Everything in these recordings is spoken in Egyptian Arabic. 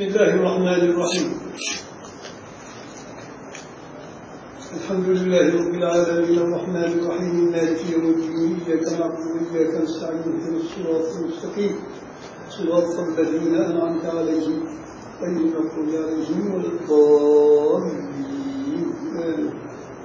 بسم الله الرحمن الرحيم الحمد لله رب العالمين الرحمن الرحيم مالك يوم الدين اياك نعبد واياك نستعين اهدنا الصراط المستقيم صراط الذين انعمت عليهم غير المغضوب عليهم ولا الضالين آمين.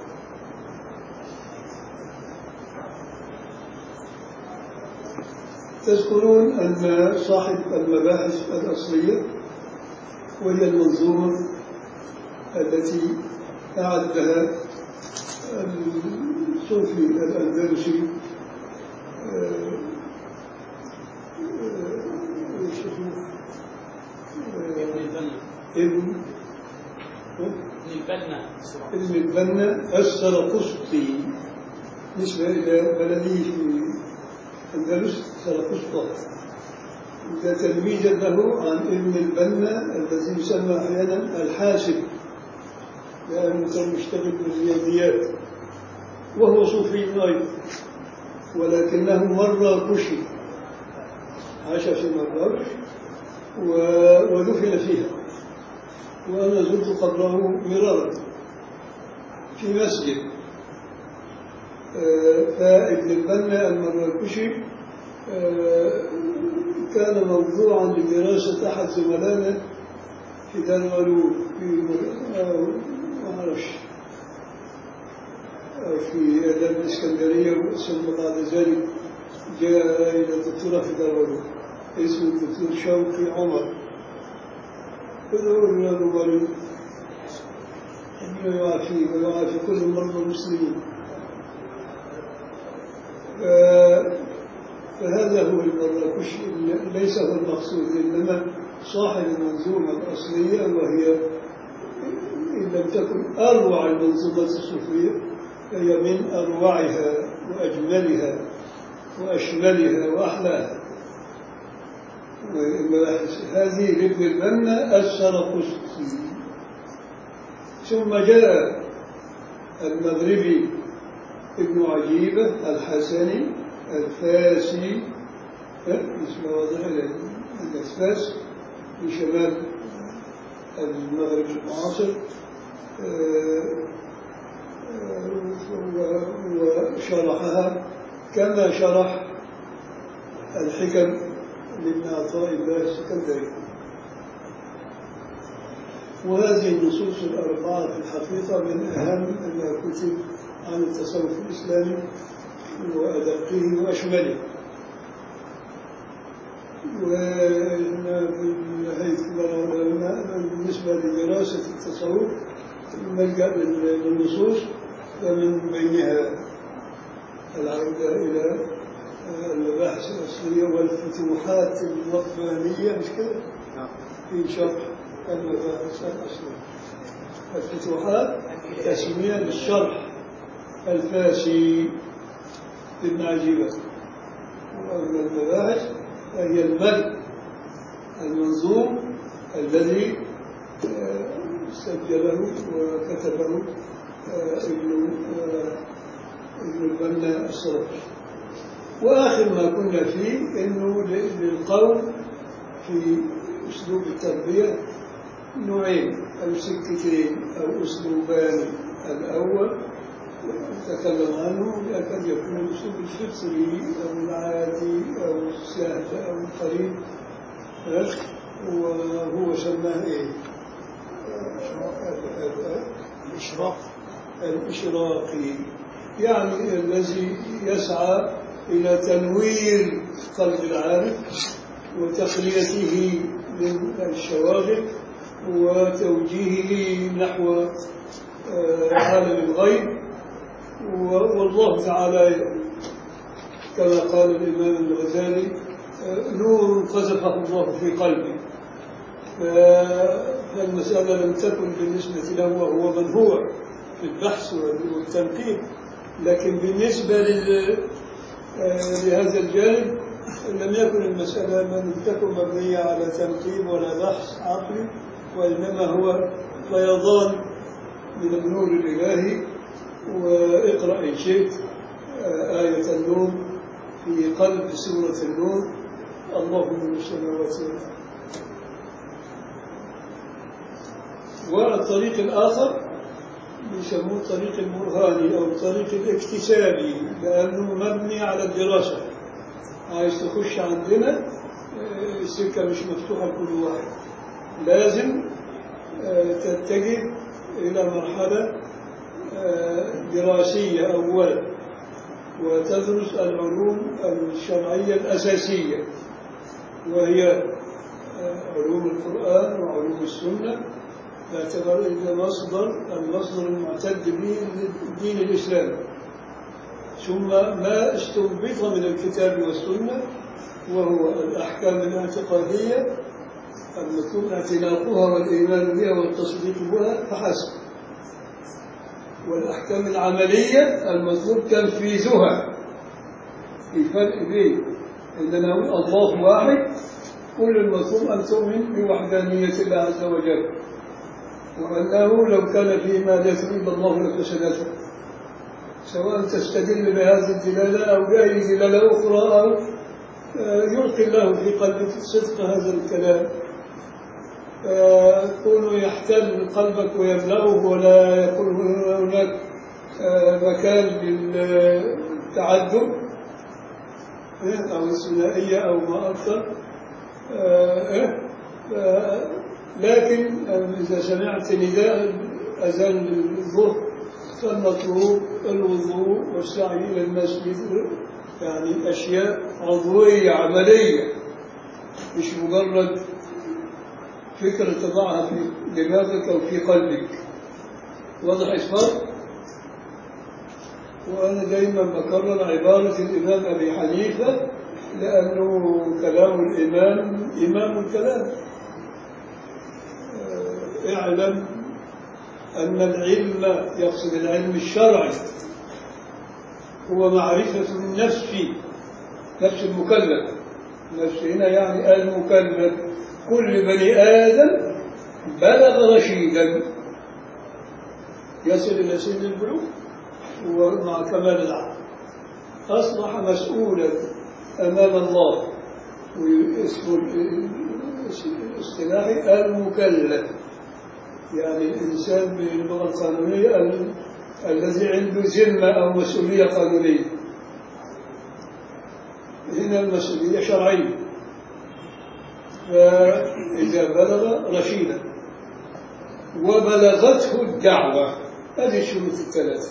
تذكرون أن صاحب المباحث الأصلية وهي المنظومة التي أعدها الصوفي الأندلسي آه، آه، إيش اسمه؟ ابن البنا آه، ابن ابن البنا ابن البنا السرقسطي نسبة إلى بلده في أندلس سرقسطة ده تلميذا له عن ابن البنا الذي يسمى أحيانا الحاسب لأنه كان يشتغل بالرياضيات وهو صوفي أيضا ولكنه مرة كشي عاش في مراكش و- ودفن فيها وأنا زرت قبره مرارا في مسجد آه، فابن البنا المراكشي آه، كان موضوعا لدراسة أحد زملائنا في دار العلوم في آه، ما أعرفش آه، في آداب الإسكندرية ثم بعد ذلك جاء إلى الدكتوراه في دار العلوم اسمه الدكتور شوقي عمر ادعوا له مريض ربنا يعافيه ويعافي كل مرضى المسلمين ف- فهذا هو المراكش ليس هو المقصود انما صاحب المنظومه الاصليه وهي ان لم تكن اروع المنظومات الصوفيه فهي من اروعها واجملها واشملها واحلاها والمباحث هذه لابن البنا السرقسطي ثم جاء المغربي ابن عجيبة الحسني الفاسي اسمه واضح الفاس في شمال المغرب المعاصر آه، آه، و- وشرحها كما شرح الحكم لابن عطاء الله السكندري وهذه النصوص الأربعة في الحقيقة من أهم ما كتب عن التصوف الإسلامي وأدقه وأشمله وحيث بالنسبة لدراسة التصوف نلجأ للنصوص ومن بينها العودة إلى المباحث الأصلية والفتوحات الربانية مش كده؟ في شرح المباحث الأصلية الفتوحات تسمية للشرح الفاسي لابن عجيبة وأما المباحث فهي المد المنظوم الذي آه، سجله وكتبه آه، ابن آه، ابن البنا السرقي وآخر ما كنا فيه أنه ل- للقوم في أسلوب التربية نوعين أو سكتين أو أسلوبان الأول تكلم عنه لكن يكون الأسلوب الفطري أو العادي أو السهل أو القريب ها؟ وهو سماه إيه؟ الإشراق الإشراقي يعني الذي يسعى إلى تنوير قلب العارف وتخليته من الشواغل وتوجيهه نحو آه، عالم الغيب و- والله تعالى كما قال الإمام الغزالي آه، نور قذفه الله في قلبه ف- فالمسألة لم تكن بالنسبة له وهو من هو في البحث والتنقيب لكن بالنسبة لل- آه، لهذا الجانب لم يكن المسألة لم تكن مبنية على تنقيب ولا بحث عقلي وإنما هو فيضان من النور الإلهي واقرأ إن شئت آه، آية النور في قلب سورة النور الله من السماوات والأرض والطريق الآخر يسموه الطريق البرهاني أو الطريق الاكتسابي لأنه مبني على الدراسة عايز تخش عندنا آه، السكة مش مفتوحة لكل واحد لازم آه، تتجه إلى مرحلة آه، دراسية أولا وتدرس العلوم الشرعية الأساسية وهي آه، علوم القرآن وعلوم السنة باعتبار أن مصدر المصدر المعتد به الدين الإسلامي ثم ما استنبط من الكتاب والسنة وهو الأحكام الاعتقادية المطلوب اعتناقها والإيمان بها والتصديق بها فحسب والأحكام العملية المطلوب تنفيذها في فرق بين إننا نقول الله واحد كل المطلوب أن تؤمن بوحدانية الله عز وجل وأنه لو كان فيما لا إلا الله لفسدته سواء تستدل بهذه الدلالة أو بأي دلالة أخرى أو آه، يلقي الله في قلبك صدق هذا الكلام آه، كونه يحتل قلبك ويملأه ولا يكون هناك آه، مكان للتعدد إيه، أو الثنائية أو ما أكثر آه، إيه، آه، لكن إذا سمعت نداء أذان الظهر فالمطلوب الوضوء والسعي إلى المسجد يعني أشياء عضوية عملية مش مجرد فكرة تضعها في دماغك أو في قلبك واضح إسفار؟ وأنا دايما بكرر عبارة الإمام أبي حنيفة لأنه كلام الإمام إمام الكلام آه، اعلم أن العلم يقصد العلم الشرعي هو معرفة النفس نفس المكلف نفس هنا يعني المكلف كل بني آدم بلغ رشيدا يصل إلى سن البلوغ ومع كمال العقل أصبح مسؤولا أمام الله واسمه الاصطلاحي المكلف يعني الإنسان باللغة القانونية ال- الذي عنده ذمة أو مسؤولية قانونية هنا المسؤولية شرعية فإذا بلغ رشيدا وبلغته الدعوة هذه الشروط الثلاثة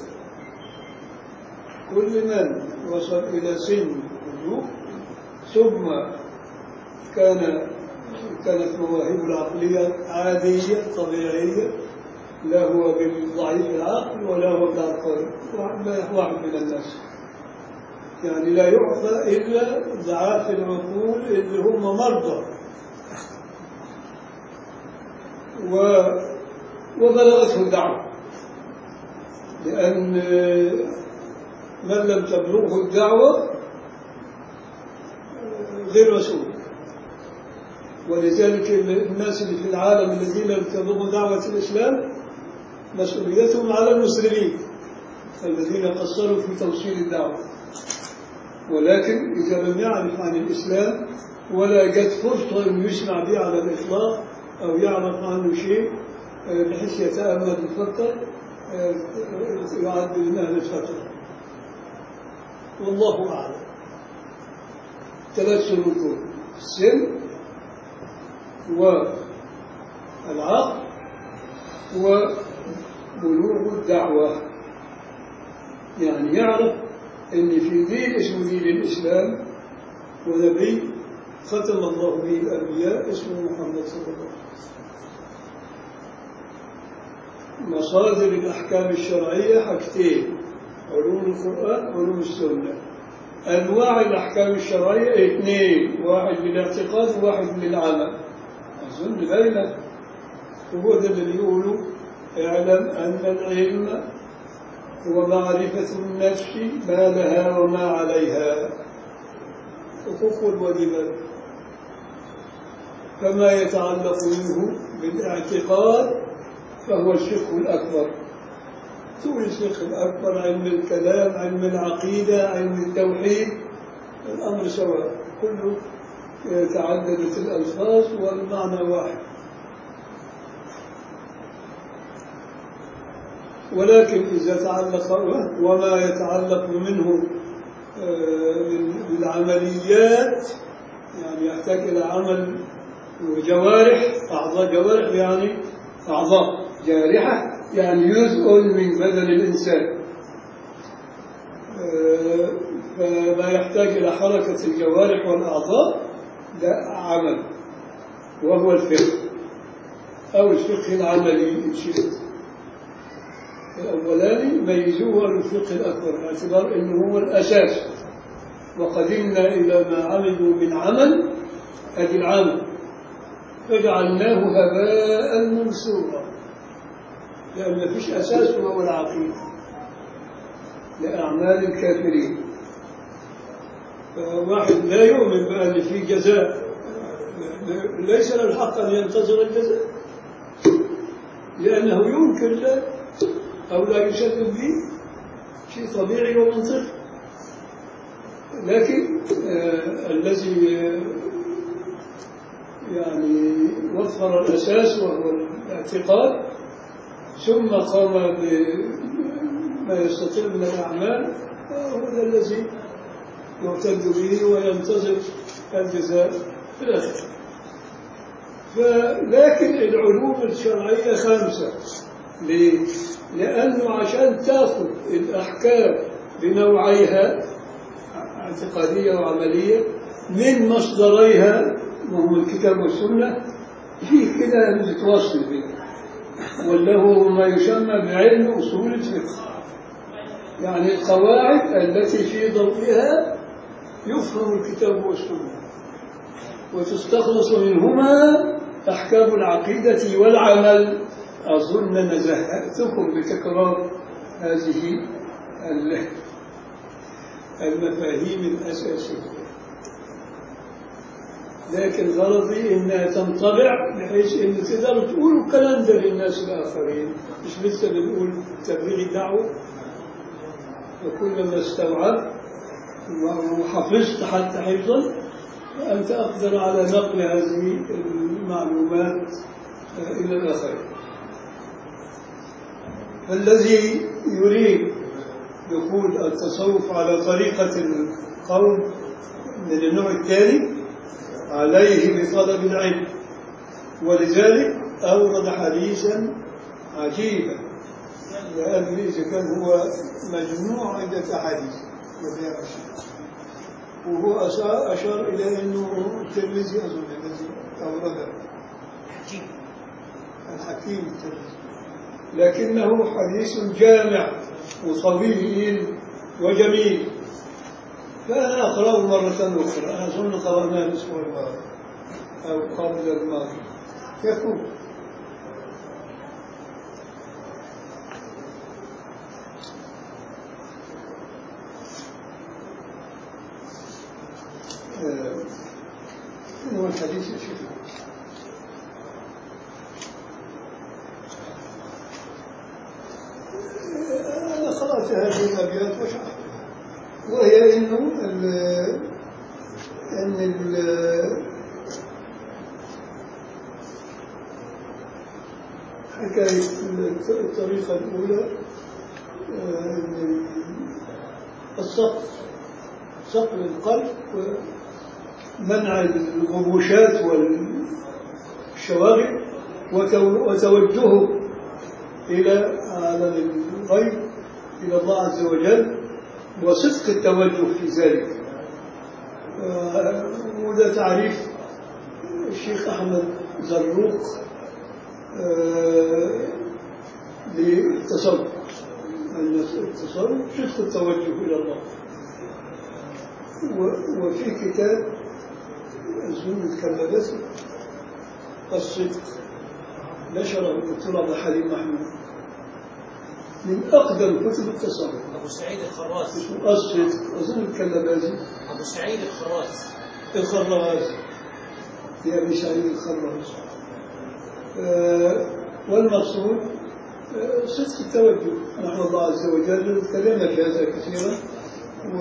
كل من وصل إلى سن البلوغ ثم كان كانت مواهبه العقلية عادية طبيعية لا هو بالضعيف العقل ولا هو بالعقل واحد من الناس يعني لا يعطى إلا ضعاف العقول اللي هم مرضى و وبلغته الدعوة لأن من لم تبلغه الدعوة غير مسؤول ولذلك الناس اللي في العالم الذين لم تبلغوا دعوة الإسلام مسؤوليتهم على المسلمين الذين قصروا في توصيل الدعوة ولكن إذا لم يعرف عن الإسلام ولا جت فرصة أن يسمع به على الإطلاق أو يعرف عنه شيء آه، بحيث يتأمل ويفكر آه، يعد من أهل الفترة والله أعلم ثلاث شروط السن والعقل وبلوغ الدعوة يعني يعرف أن في دين اسمه دين الإسلام ونبي ختم الله به الأنبياء اسمه محمد صلى الله عليه وسلم مصادر الأحكام الشرعية حاجتين علوم القرآن وعلوم السنة أنواع الأحكام الشرعية اثنين واحد بالاعتقاد وواحد بالعمل أظن باينة هو ده اللي بيقولوا اعلم أن العلم هو معرفة النفس ما لها وما عليها حقوق الواجبات فما يتعلق منه بالاعتقاد فهو الفقه الأكبر تقول الفقه الأكبر علم الكلام علم العقيدة علم التوحيد الأمر سواء كله تعددت الألفاظ والمعنى واحد ولكن إذا تعلق وما يتعلق منه آه، بالعمليات يعني يحتاج إلى عمل وجوارح أعضاء جوارح يعني أعضاء جارحة يعني جزء من بدن الإنسان آه، فما يحتاج إلى حركة الجوارح والأعضاء ده عمل وهو الفقه أو الفقه العملي إن شئت الأولاني ميزوه عن الفقه الأكبر باعتبار أنه هو الأساس وقدمنا إلى ما عملوا من عمل هذه العمل فجعلناه هباء منثورا لأن ما فيش أساس وهو العقيدة لأعمال الكافرين فواحد لا يؤمن بأن في جزاء ليس له الحق أن ينتظر الجزاء لأنه ينكر ذلك أو لا يشدد به شيء طبيعي ومنطقي لكن آه الذي آه، يعني وفر الأساس وهو الاعتقاد ثم قام بما يستطيع من الأعمال هو ذا الذي يعتد به وينتظر الجزاء في الآخرة فلكن العلوم الشرعية خمسة ليه؟ لأنه عشان تأخذ الأحكام بنوعيها اعتقادية وعملية من مصدريها وهم الكتاب والسنة في كده متواصل بيه وله ما يسمى بعلم أصول الفقه يعني القواعد التي في ضوئها يفهم الكتاب والسنة وتستخلص منهما أحكام العقيدة والعمل أظن نزهتكم بتكرار هذه ال- المفاهيم الأساسية لكن غرضي إنها تنطبع بحيث إن تقدروا تقولوا الكلام ده للناس الآخرين مش لسه بنقول تبليغ الدعوة وكلما استوعبت وحفظت حتى حفظا أنت أقدر على نقل هذه المعلومات إلى الآخرين فالذي يريد دخول التصوف على طريقة القوم من النوع الثاني عليه بطلب العلم ولذلك أورد حديثا عجيبا لأن إذا كان هو مجموع عدة أحاديث وفيها أشياء وهو أشار, أشار إلى أنه الترمذي أظن الذي أورده الحكيم الترمذي لكنه حديث جامع وطويل وجميل فأنا أقرأه مرة أخرى أنا أظن قرأناه الأسبوع الماضي أو قبل الماضي يقول آه، شنو هو الحديث يا شيخ؟ أنا قرأت هذه الأبيات وشرحتها وهي إنه ال- أن ال- حكاية الطريقة الأولى آه، أن السقف سقف القلب ومنع الغبوشات والشواغل وتو- وتوجهه إلى عالم الغيب إلى الله عز وجل وصدق التوجه في ذلك آه، وده تعريف الشيخ أحمد زروق آه، للتصوف أن التصوف صدق التوجه إلى الله و- وفي كتاب أظن الكلبسي الصدق نشره الدكتور عبد الحليم محمود من أقدم كتب التصوف أبو سعيد الخراس اسمه الصدق أظن الكلبازي أبو سعيد الخراس الخراز في أبي سعيد الخراز آه، والمقصود آه، صدق التوجه نحن الله عز وجل تكلمنا في هذا كثيرا و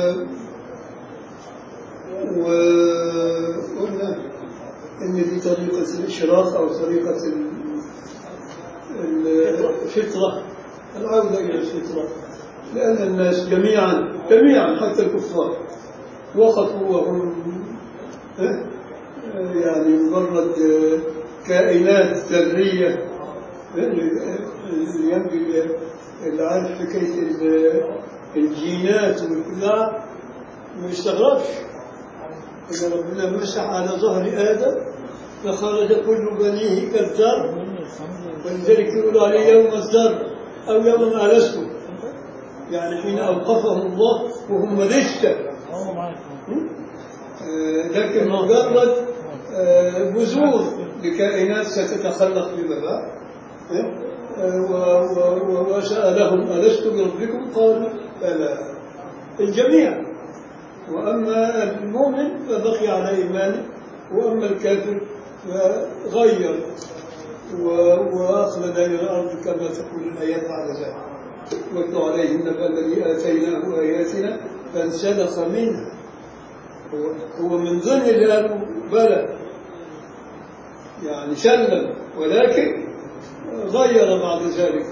وقلنا ان في طريقه الاشراق او طريقه ال- ال- الفطره العودة إلى الفطرة لأن الناس جميعا جميعا حتى الكفار وقفوا وهم آه، يعني مجرد آه، كائنات ذرية آه، اللي ينبغي اللي عارف حكاية ال- الجينات والبتاع ما يستغربش إن ربنا مسح على ظهر آدم فخرج كل بنيه كالذر ولذلك يقول عليه يوم الذر أو يوم ألسته يعني حين أوقفهم الله وهم لسه اه معاك آه، لكن مجرد آه، بذور لكائنات ستتخلق فيما بعد آه، و- و- و- وسألهم ألست بربكم قالوا بلى الجميع وأما المؤمن فبقي على إيمانه وأما الكافر فغير و- وأخلد إلى الأرض كما تقول الآيات بعد ذلك واتل عليهم نبأ الذي آتيناه آياتنا فانسلخ منها هو, هو من ضمن اللي قالوا بلى يعني سلم ولكن غير بعد ذلك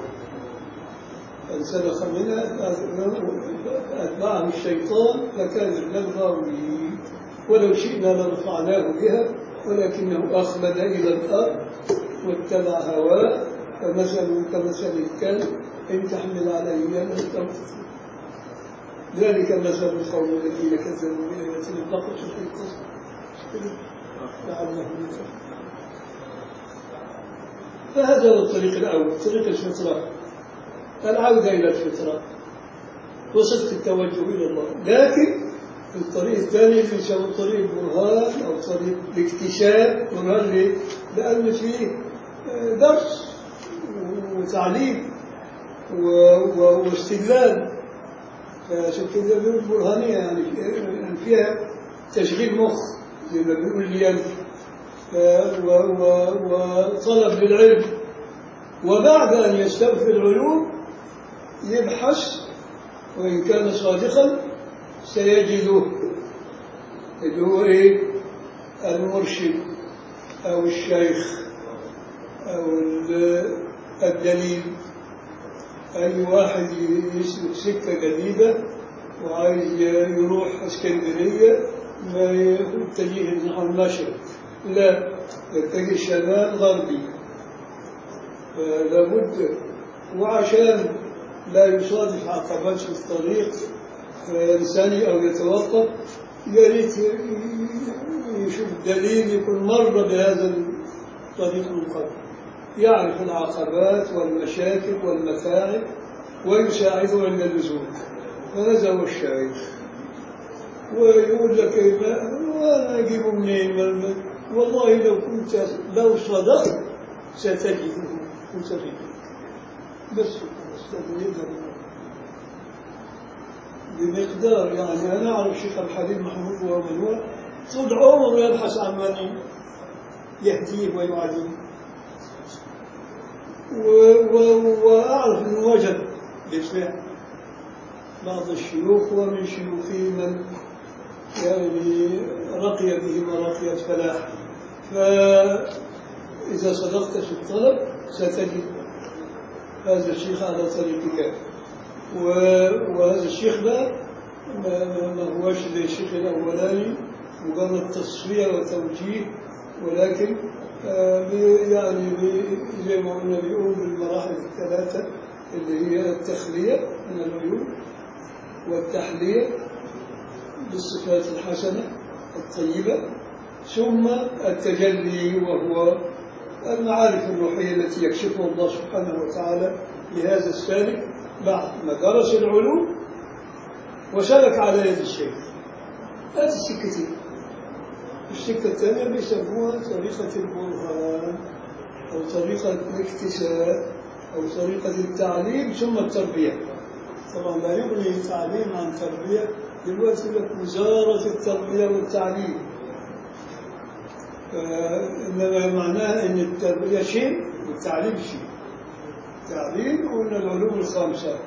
فانسلخ منها فأتبعه الشيطان فكان من الغاوين ولو شئنا لرفعناه بها ولكنه أخلد إلى الأرض واتبع هواه فمثله كمثل الكلب إن تحمل عليه يلهث أو تتركه ذلك مثل القوم الذين كذبوا بآياتنا فقط في القصر لعلهم يتقون فهذا هو الطريق الأول طريق الفطرة العودة إلى الفطرة وصدق التوجه إلى الله لكن الطريق الثاني اللي يسمى طريق البرهان أو طريق الاكتشاف برهان ليه؟ لأن فيه آه، درس وتعليم و- و- واستدلال فعشان كده بيقول برهانية يعني يعني فيها تشغيل مخ زي ما بيقول اليم ف- و- و- وطلب للعلم وبعد أن يستوفي العلوم يبحث وإن كان صادقا سيجده اللي هو إيه المرشد أو الشيخ أو ال- الدليل أي واحد يسلك سكة جديدة وعايز يروح اسكندرية ما يتجه نحو المشرق لا يتجه شمال غربي لابد وعشان لا يصادف عقبات في الطريق فينساني أو يتوقف يا ريت يشوف دليل يكون مر بهذا الطريق من قبل يعرف العقبات والمشاكل والمتاعب ويساعده عند اللزوم هذا هو الشيخ ويقول لك إيه ما- وانا اجيبه منين ما- ما- والله لو كنت لو صدقت ستجده وتجده بس خلاص لكن يقدر بمقدار يعني انا اعرف شيخ الحبيب محمود وهو من هو طول عمره يبحث عن من يهديه ويعلمه و- و- وأعرف أنه وجد بالفعل بعض الشيوخ ومن شيوخه من يعني رقي به مراقي الفلاح فإذا صدقت في الطلب ستجد هذا الشيخ على طريقك و- وهذا الشيخ ده ما, ما- ما هوش زي الشيخ الأولاني مجرد تصفية وتوجيه ولكن آه، بي- يعني بي- زي ما قلنا بيقوم بالمراحل الثلاثة اللي هي التخلية من العيوب والتحلية بالصفات الحسنة الطيبة ثم التجلي وهو المعارف الروحية التي يكشفها الله سبحانه وتعالى لهذا السالك بعد ما درس العلوم وسلك على يد الشيخ هذه السكتين السكة الثانية بيسموها طريقة البرهان أو طريقة الاكتساب أو طريقة التعليم ثم التربية طبعا لا يغني التعليم عن تربية دلوقتي يقول لك وزارة التربية والتعليم إنما معناها أن التربية شيء والتعليم شيء التعليم قلنا العلوم الخمسة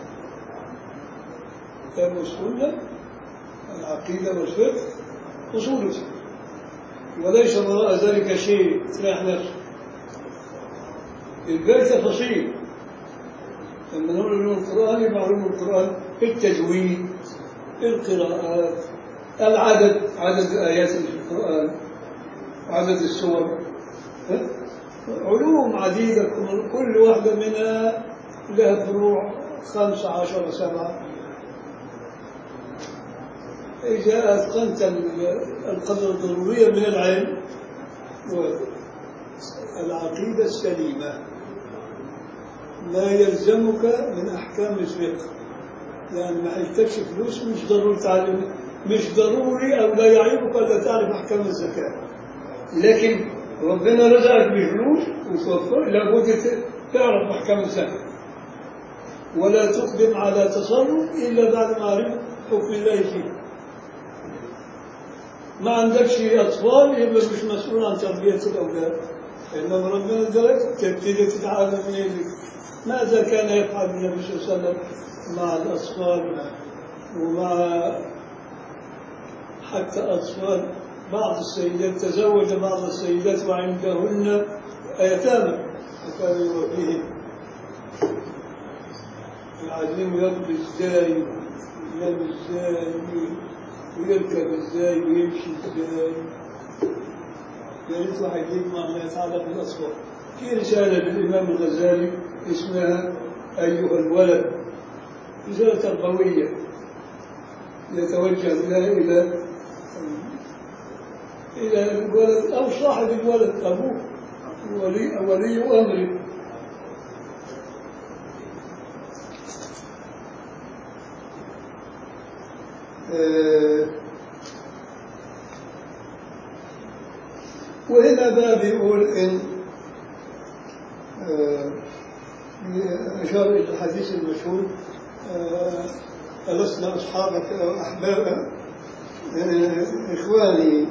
الكتاب والسنة العقيدة والفقه أصول الفقه وليس وراء ذلك شيء تريح نفسك البيت تفاصيل لما نقول علوم القرآن يبقى علوم القرآن التجويد القراءات العدد عدد الآيات اللي في القرآن عدد السور ها؟ علوم عديدة كل- كل واحدة منها لها فروع خمسة عشر سبعة إذا أتقنت ال- القدر الضرورية من العلم والعقيدة السليمة ما يلزمك من أحكام الفقه يعني ما حيجتكش فلوس مش ضروري تعلم مش ضروري أو لا يعيبك ألا تعرف أحكام الزكاة لكن ربنا رزقك بفلوس وتوفر لابد ت- تعرف أحكام الزكاة ولا تقدم على تصرف إلا بعد ما عرفت حكم الله فيه ما عندكش أطفال يبقى مش مسؤول عن تربية الأولاد إنما ربنا ادالك تبتدي تتعلم من يدك ماذا كان يفعل النبي صلى الله عليه وسلم مع الأطفال ومع حتى أطفال بعض السيدات تزوج بعض السيدات وعندهن أيتام فكان يربيهم العليم يربي ازاي ينام ازاي ويركب ازاي ويمشي ازاي يا ريت واحد يجمع ما يتعلق بالاصوات في رساله للامام الغزالي اسمها ايها الولد رساله تربويه يتوجه بها الى الى الولد او صاحب الولد ابوه ولي ولي امره آه، وهنا بقى بيقول إن آه، أشار إلى الحديث المشهور آه، ألسنا أصحابك أو أحبابك آه، إخواني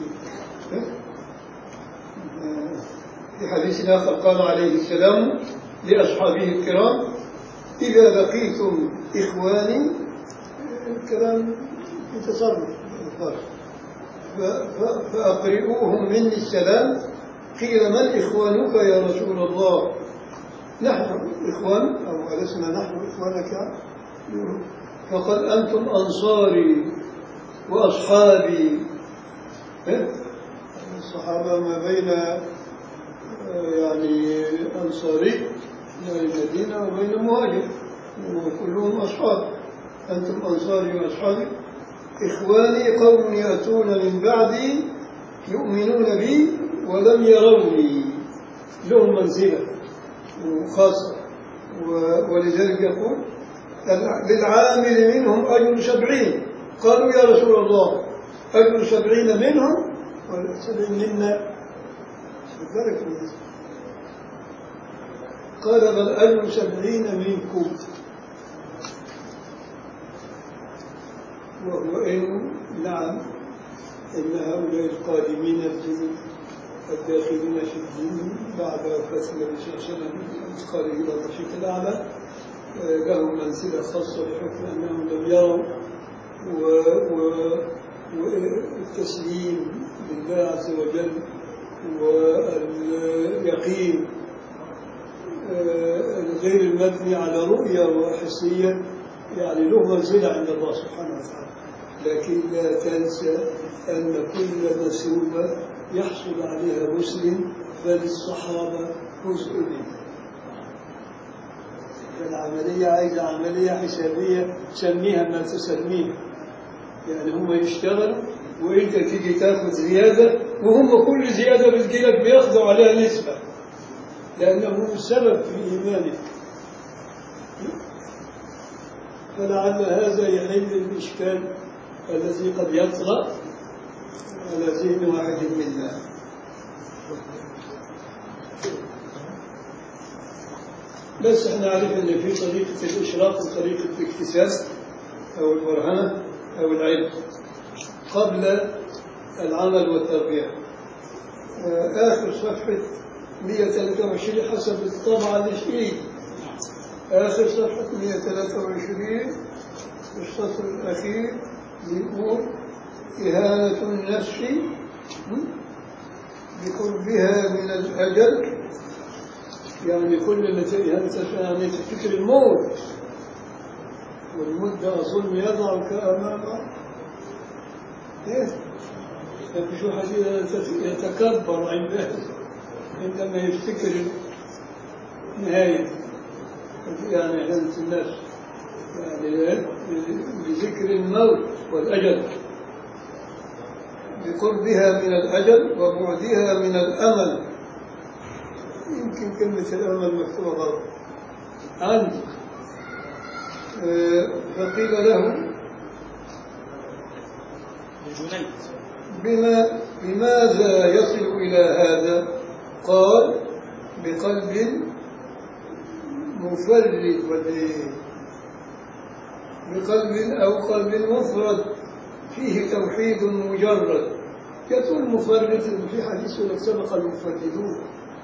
آه، في حديث آخر قال عليه السلام لأصحابه الكرام إذا لقيتم إخواني الكلام في تصرف الخاص ف- ف- فأقرئوهم مني السلام قيل من إخوانك يا رسول الله نحن إخوان أو ألسنا نحن إخوانك فقد أنتم أنصاري وأصحابي إيه؟ الصحابة ما بين آه، يعني أنصاري من المدينة وبين مهاجر وكلهم أصحاب أنتم أنصاري وأصحابي إخواني قوم يأتون من بعدي يؤمنون بي ولم يروني لهم منزلة خاصة و- ولذلك يقول للعامل منهم أجر سبعين قالوا يا رسول الله أجر سبعين منهم سبعين منا خد بالك من ده. قال بل أجر سبعين منكم وهو إن نعم إن هؤلاء القادمين الدين الداخلين في الدين بعد وفاة النبي صلى الله عليه وسلم الانتقال إلى الرفيق الأعلى آه، لهم منزلة خاصة بحكم أنهم لم يروا و- و- والتسليم لله عز وجل واليقين آه، غير المبني على رؤية وحسية يعني له منزلة عند الله سبحانه وتعالى لكن لا تنسى أن كل مسؤولة يحصل عليها مسلم فللصحابة جزء منها العملية عايزة عملية حسابية سميها ما تسميها يعني هم يشتغلوا وانت تيجي تاخذ زيادة وهم كل زيادة بتجيلك بياخذوا عليها نسبة لأنهم السبب في إيمانك فلعل هذا يحل الإشكال الذي قد يطرأ على ذهن واحد منا بس احنا عارف ان في طريقة الإشراق وطريقة الاكتساب أو البرهنة أو العلم قبل العمل والتربية آه، آخر صفحة 123 حسب الطبعة الإشئية آخر صفحة 123 في السطر الأخير بيقول إهانة النفس م? بقربها من الأجل يعني كل نتيجة أنت يعني تفتكر الموت والموت ده أظن يضعك أمام إيه؟ لكن شو حديث يتكبر عند عندما يفتكر نهاية يعني حدث الناس يعني بذكر الموت والأجل بقربها من الأجل وبعدها من الأمل يمكن كلمة الأمل مكتوبة غلط عندي آه، فقيل له لجنيد بما بماذا يصل إلى هذا قال بقلب مفرد ودين بقلب أو قلب مفرد فيه توحيد مجرد يقول مفرد في حديث لك سبق المفردون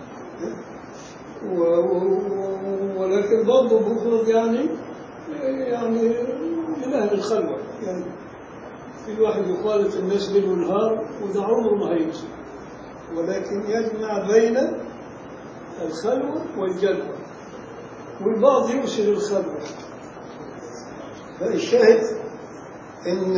و- و- ولكن برضه مفرد يعني يعني من أهل الخلوة يعني في الواحد يخالط الناس ليل ونهار وده عمره ما هيمشي ولكن يجمع بين الخلوة والجلوة والبعض يرسل الخلوة فالشاهد ان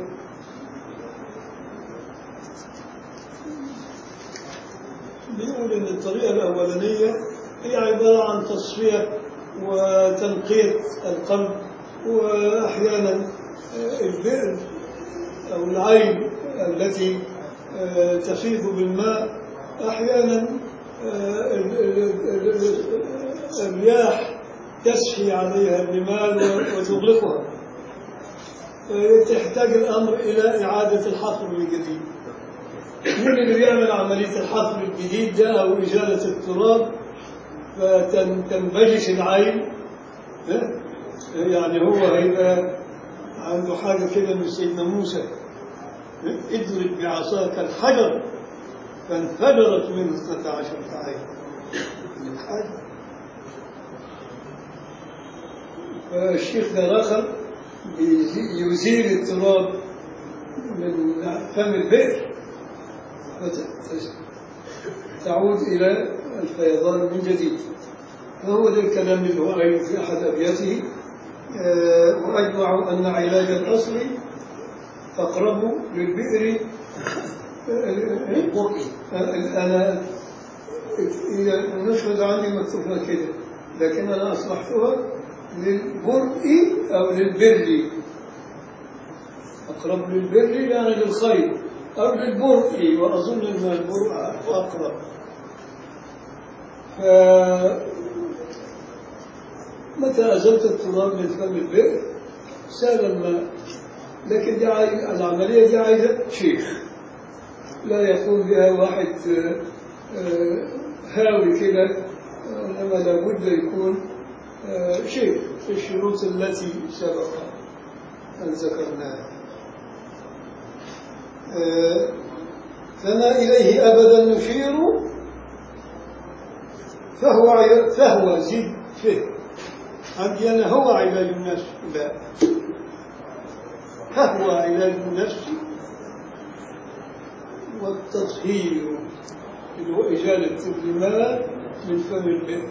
بيقول ان الطريقة الأولانية هي عبارة عن تصفية وتنقية القلب وأحيانا آه، البئر أو العين التي آه، تفيض بالماء أحيانا آه، ال- ال- ال- ال- الرياح تسفي عليها الرمال و- وتغلقها آه، تحتاج الأمر إلى إعادة الحفر من جديد مين اللي بيعمل عملية الحفر الجديد ده أو إزالة التراب فتنبجس العين ها؟ يعني هو هيبقى عنده حاجة كده من سيدنا موسى اضرب بعصاك الحجر فانفجرت منه اثنتا عشرة عين من الحجر فالشيخ ده دخل بيزي- يزيل التراب من فم البئر فتعود إلى الفيضان من جديد فهو ده الكلام اللي هو قايله في أحد أبياته آه، وأجمع أن علاج الأصل أقرب للبئر آه، البرئي آه، أنا إذا النسخة عندي مكتوبة كده لكن أنا أصلحتها للبرء أو للبر أقرب للبر يعني للخير أو للبرء وأظن أن البرء أقرب ف متى أزلت التراب من فم البئر سال الماء لكن دي عاي... العملية دي عايزة شيخ لا يقوم بها واحد آه، آه، هاوي كده إنما لابد يكون آه، شيخ في الشروط التي سبق أن ذكرناها آه، فما إليه أبدا نشير فهو عي- فهو زد فيه عندي أنا هو علاج النفس لا فهو علاج النفس والتطهير اللي هو إزالة الدماء من فم البئر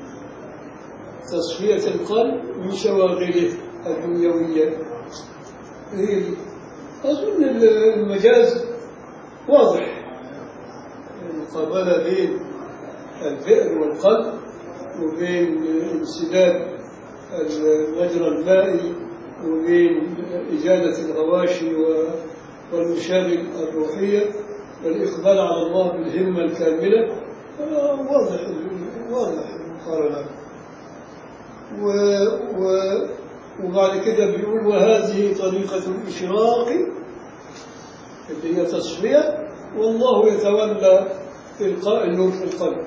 تصفية القلب من شواغله الدنيوية هي دي. أظن المجاز واضح المقابلة بين البئر والقلب وبين انسداد المجرى المائي وبين إزالة الغواشي و- والمشاغل الروحية والإقبال على الله بالهمة الكاملة آه، واضح واضح المقارنة و و وبعد كده بيقول وهذه طريقة الإشراق اللي هي تصفية والله يتولى إلقاء النور في القلب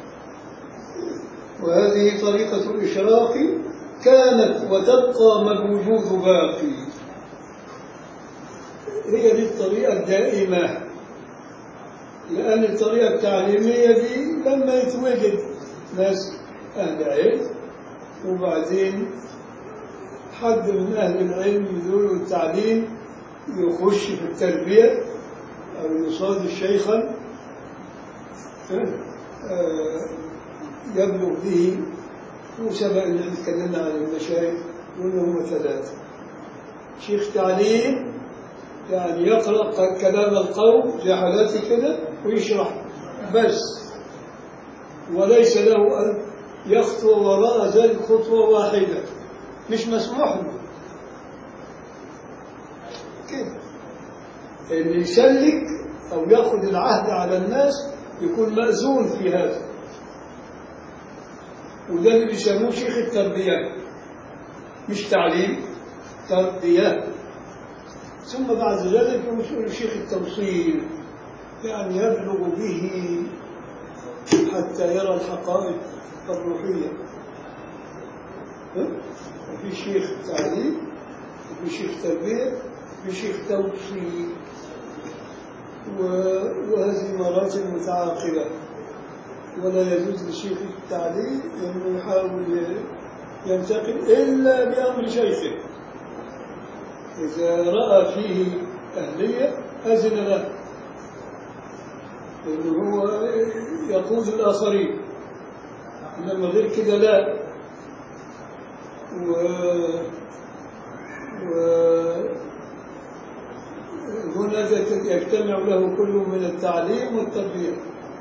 وهذه طريقة الإشراق كانت وتبقى ما الوجود باقي هي دي الطريقة الدائمة لأن الطريقة التعليمية دي لما يتوجد ناس أهل علم وبعدين حد من أهل العلم يدور التعليم يخش في التربية أو يصادف شيخا آه، يبلغ به وسبق ان احنا اتكلمنا عن المشايخ قلنا هم ثلاثه شيخ تعليم يعني يقرا ق- كلام القوم في حالاتي كده ويشرح بس وليس له ان يخطو وراء ذلك خطوه واحده مش مسموح له كده اللي يسلك او ياخذ العهد على الناس يكون مأذون في هذا وده اللي بيسموه شيخ التربية مش تعليم تربية ثم بعد ذلك يقول شيخ التوصيل يعني يبلغ به حتى يرى الحقائق الروحية ها؟ في شيخ تعليم في شيخ تربية في شيخ توصيل و- وهذه مراتب متعاقبة ولا يجوز لشيخ التعليم أنه يحاول ينتقل إلا بأمر شيخه إذا رأى فيه أهلية أذن له لأنه هو يقود الآخرين إنما غير كده لا و... و... هنا يجتمع له كل من التعليم والتربية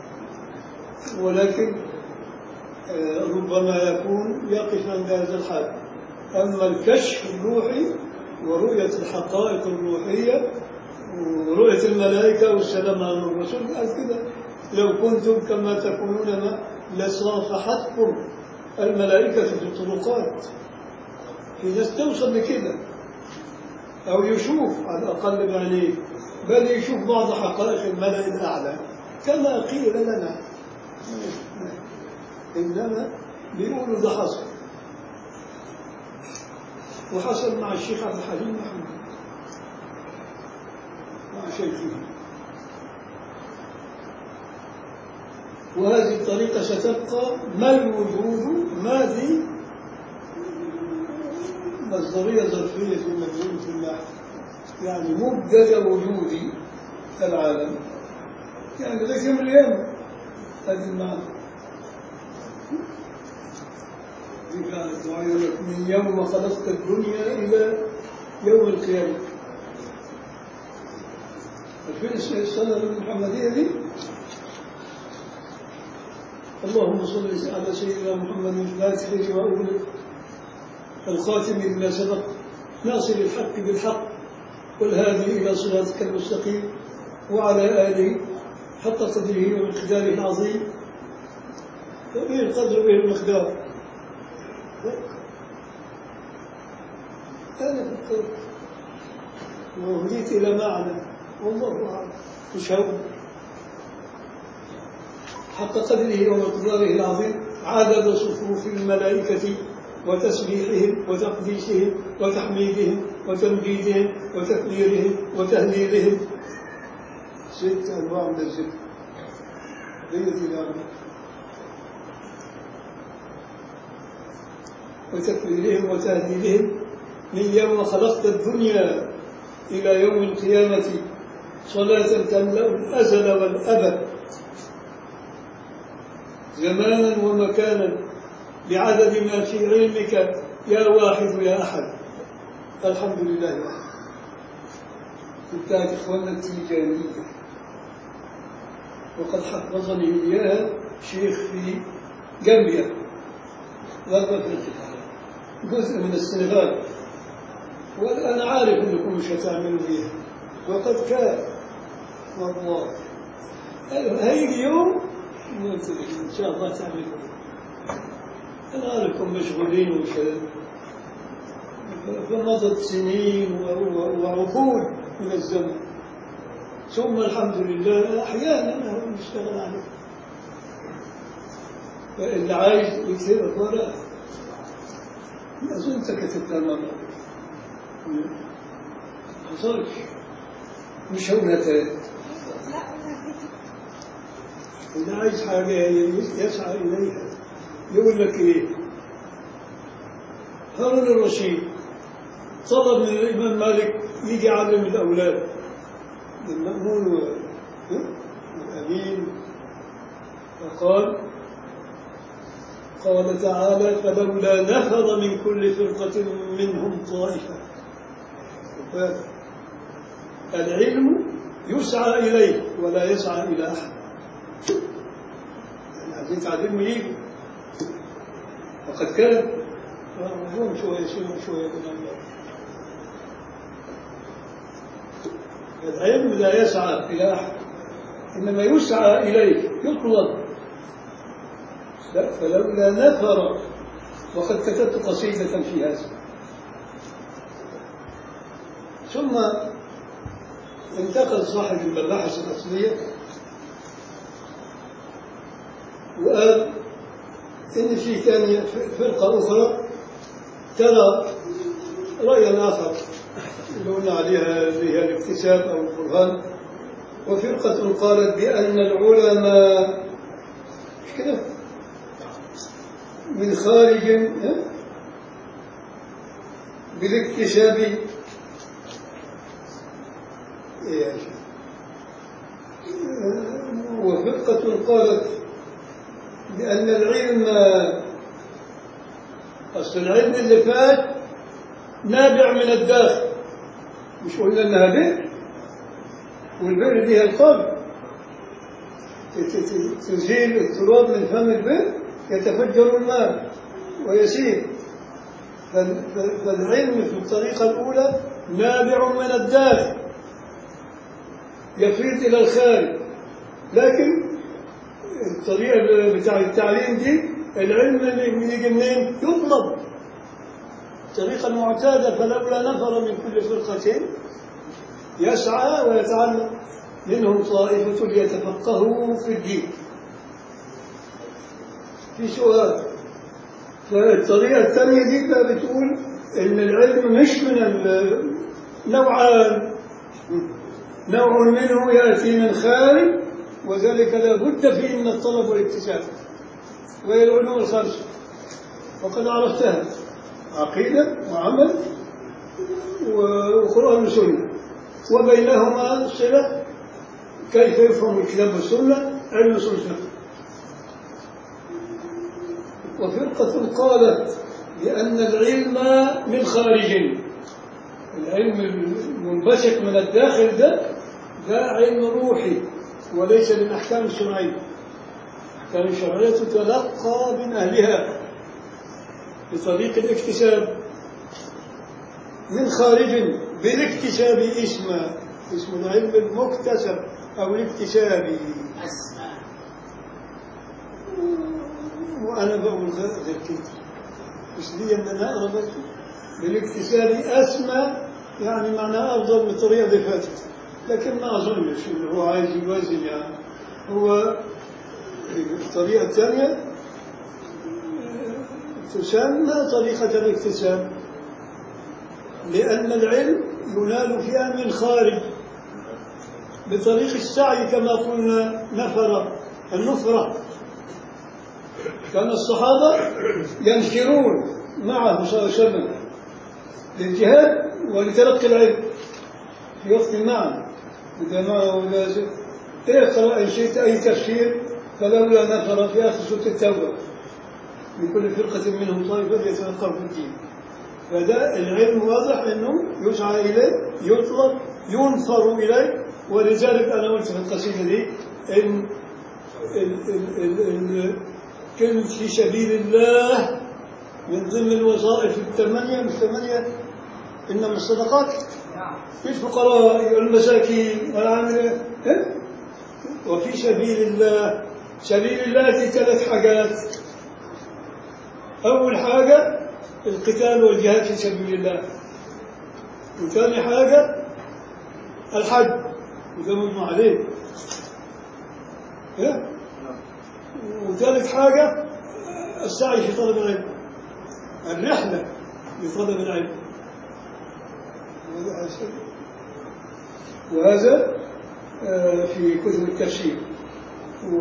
ولكن آه، ربما يكون يقف عند هذا الحد أما الكشف الروحي ورؤية الحقائق الروحية ورؤية الملائكة والسلام على الرسول قال كده لو كنتم كما تكونون ما لصافحتكم الملائكة في الطرقات في ناس توصل لكده أو يشوف على الأقل بعينيه بل يشوف بعض حقائق الملأ الأعلى كما قيل لنا إنما بيقولوا ده حصل وحصل مع الشيخ عبد الحليم محمد مع شيخه وهذه الطريقة ستبقى ما الوجود ما ذي مصدرية ظرفية في المفهوم في النحو يعني مبتدا وجودي العالم يعني ليس من اليوم هذه المعنى دي كانت معينة من يوم ما خلقت الدنيا إلى يوم القيامة عارفين السنة المحمدية دي؟ اللهم صل على سيدنا محمد الفاتح لما أغلق الخاتم لما سبق ناصر الحق بالحق والهادي إلى صراطك المستقيم وعلى آله حق قدره ومقداره العظيم به القدر به المقدار أنا فكرت وهديت إلى معنى والله أعلم مش هو حق قدره ومقداره العظيم عدد صفوف الملائكة وتسبيحهم وتقديسهم وتحميدهم وتمجيدهم وتكبيرهم وتهليلهم ست أنواع من الذكر هي دي الأربعة وتكبيرهم وتهليلهم من يوم خلقت الدنيا إلى يوم القيامة صلاة تملأ الأزل والأبد زمانا ومكانا بعدد ما في علمك يا واحد يا أحد الحمد لله وحده بتاعت إخواننا التيجانية وقد حفظني إياها شيخ في جامبيا غرب أفريقيا جزء من السنغال وأنا عارف أنكم مش هتعملوا بيها وقد كان والله هيجي يوم وأنتم إن شاء الله تعملوا أنا عارفكم مشغولين وكذا فمضت سنين و- و- وعقود من الزمن ثم الحمد لله أحيانا نشتغل عليه فاللي عايز يكتب ورقة أظن أنت كتبتها مرة حصلش مش هقولها تاني اللي عايز حاجة يسعى إليها يقول لك إيه هارون الرشيد طلب من الإمام مالك يجي يعلم الأولاد المأمون والأمين فقال قال تعالى فلولا نفر من كل فرقة منهم طائفة العلم يسعى إليه ولا يسعى إلى أحد يعني عايزين تعليم يجي وقد كان هم شوية شوية شوية كده العلم لا يسعى إلى أحد إنما يسعى إليه يطلب لا فلولا نفر وقد كتبت قصيدة في هذا ثم انتقل صاحب المباحث الأصلية وقال إن في ثانية فرقة أخرى ترى رأيا آخر اللي قلنا عليها اللي هي الاكتساب أو البرهان وفرقة قالت بأن العلماء مش كده من خارج ها؟ بالاكتساب إيه يا شيخ؟ وفرقة قالت بأن العلم أصل العلم اللي فات نابع من الداخل مش قلنا انها بئر والبئر دي هي القلب ت- ت- تزيل التراب من فم البئر يتفجر الماء ويسيل فال- فال- فالعلم في الطريقة الأولى نابع من الداخل يفيض إلى الخارج لكن الطريقة بتاع التعليم دي العلم اللي يجي منين؟ يطلب الطريقة المعتادة فلولا نفر من كل فرقة يسعى ويتعلم منهم طائفة ليتفقهوا في الدين في سؤال فالطريقة الثانية دي بقى بتقول إن العلم مش من ال- نوعان نوع منه يأتي من خارج وذلك لا بد فيه من الطلب والاكتساب وهي العلوم الخمسة وقد عرفتها عقيدة وعمل و- وقرآن وسنة وبينهما صلة كيف يفهم الكتاب والسنة علم أصول الفقه وفرقة قالت بأن العلم من خارج العلم المنبثق من الداخل ده ده علم روحي وليس من أحكام الشرعية الأحكام الشرعية تتلقى من أهلها بطريق الاكتساب من خارج بالاكتساب اسم اسم العلم المكتسب أو الاكتسابي أسمع وأنا بقول غير غير كده بس دي إن أنا أقرأ بس بالاكتساب أسمى يعني معناه أفضل من الطريقة اللي فاتت لكن ما أظنش إنه هو عايز يوازن يعني هو الطريقة الثانية تسمى طريقة الاكتساب لأن العلم ينال فيها من خارج بطريق السعي كما قلنا نفر النفرة كان الصحابة ينفرون معه صلى الله عليه وسلم للجهاد ولتلقي العلم في وقت معا إذا معه لازم اقرأ إن شئت أي تفسير فلولا نفر في آخر سورة التوبة من كل فرقة منهم طائفة يتفقهوا في الدين فده العلم واضح انه يسعى اليه يطلب ينفر اليه ولذلك انا قلت في القصيده دي ان ال- ال- ال- ال- كلمه في سبيل الله من ضمن الوظائف الثمانيه مش ثمانيه انما الصدقات للفقراء والمساكين والعاملين إيه؟ وفي سبيل الله سبيل الله دي ثلاث حاجات أول حاجة القتال والجهاد في سبيل الله وثاني حاجة الحج وده مجمع عليه إيه؟ وثالث حاجة السعي في طلب العلم الرحلة لطلب العلم وهذا آه، في كتب التفسير و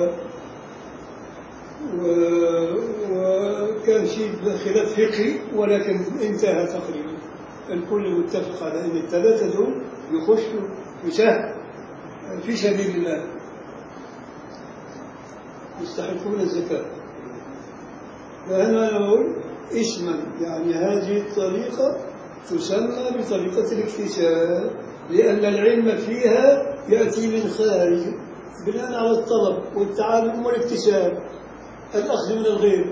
و- وكان شيء خلاف فقهي ولكن انتهى تقريبا الكل متفق على ان الثلاثه دول يخشوا بسهل في سبيل الله يستحقون الزكاه فهنا نقول اسما يعني هذه الطريقة تسمى بطريقة الاكتساب لأن العلم فيها يأتي من خارج بناء على الطلب والتعلم والاكتساب الأخذ من الغير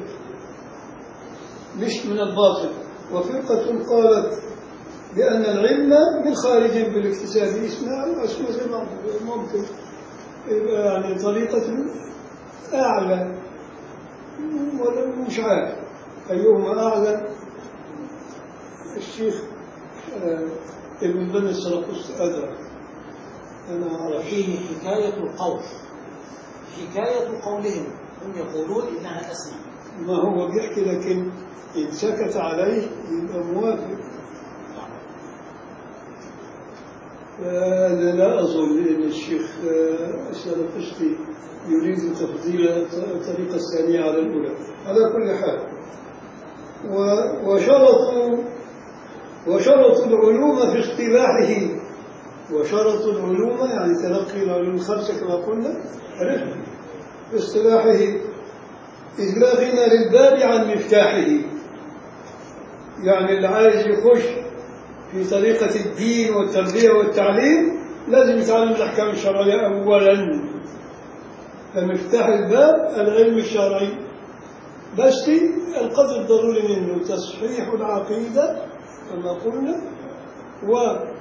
مش من الباطل وفرقة قالت بأن العلم من خارج بالاكتساب اسمها اسمها زي ما ممكن يبقى يعني طريقة أعلى ولا مش عارف أيهما أعلى الشيخ آه، ابن بن السرقس أدرك أنا أعرف وفيه حكاية القول حكاية قولهم هم يقولون إنها أسمى ما هو بيحكي لكن إن سكت عليه يبقى موافق أنا لا أظن أن الشيخ آه، السلفستي يريد تفضيل الطريقة الثانية على الأولى على كل حال و- وشرطوا وشرطوا العلوم في اصطلاحه وشرطوا العلوم يعني تلقي العلوم الخمسة كما قلنا عرفت في اصطلاحه إذ لا غنى للباب عن مفتاحه يعني اللي عايز يخش في طريقة الدين والتربية والتعليم لازم يتعلم الأحكام الشرعية أولا فمفتاح الباب العلم الشرعي بس القدر الضروري منه تصحيح العقيدة كما قلنا و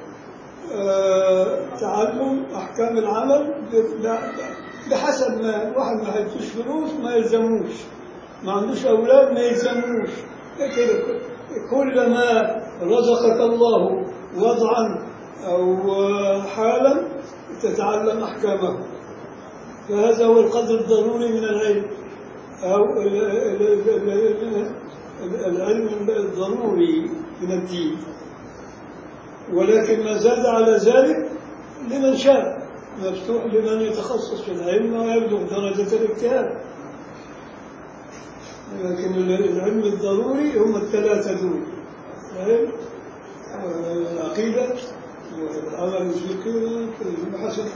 آه، تعلم أحكام العمل ب- ب- بحسب ما واحد ما هيدوش فلوس ما يلزموش ما عندوش أولاد ما يلزموش كده كلما رزقك الله وضعا أو حالا تتعلم أحكامه فهذا هو القدر الضروري من العلم أو ال- ال- ال- ال- العلم الضروري من الدين ولكن ما زاد على ذلك لمن شاء مفتوح لمن يتخصص في العلم ويبلغ درجة الاجتهاد لكن العلم الضروري هم الثلاثة دول العلم والعقيدة والعمل الفقهي والحسن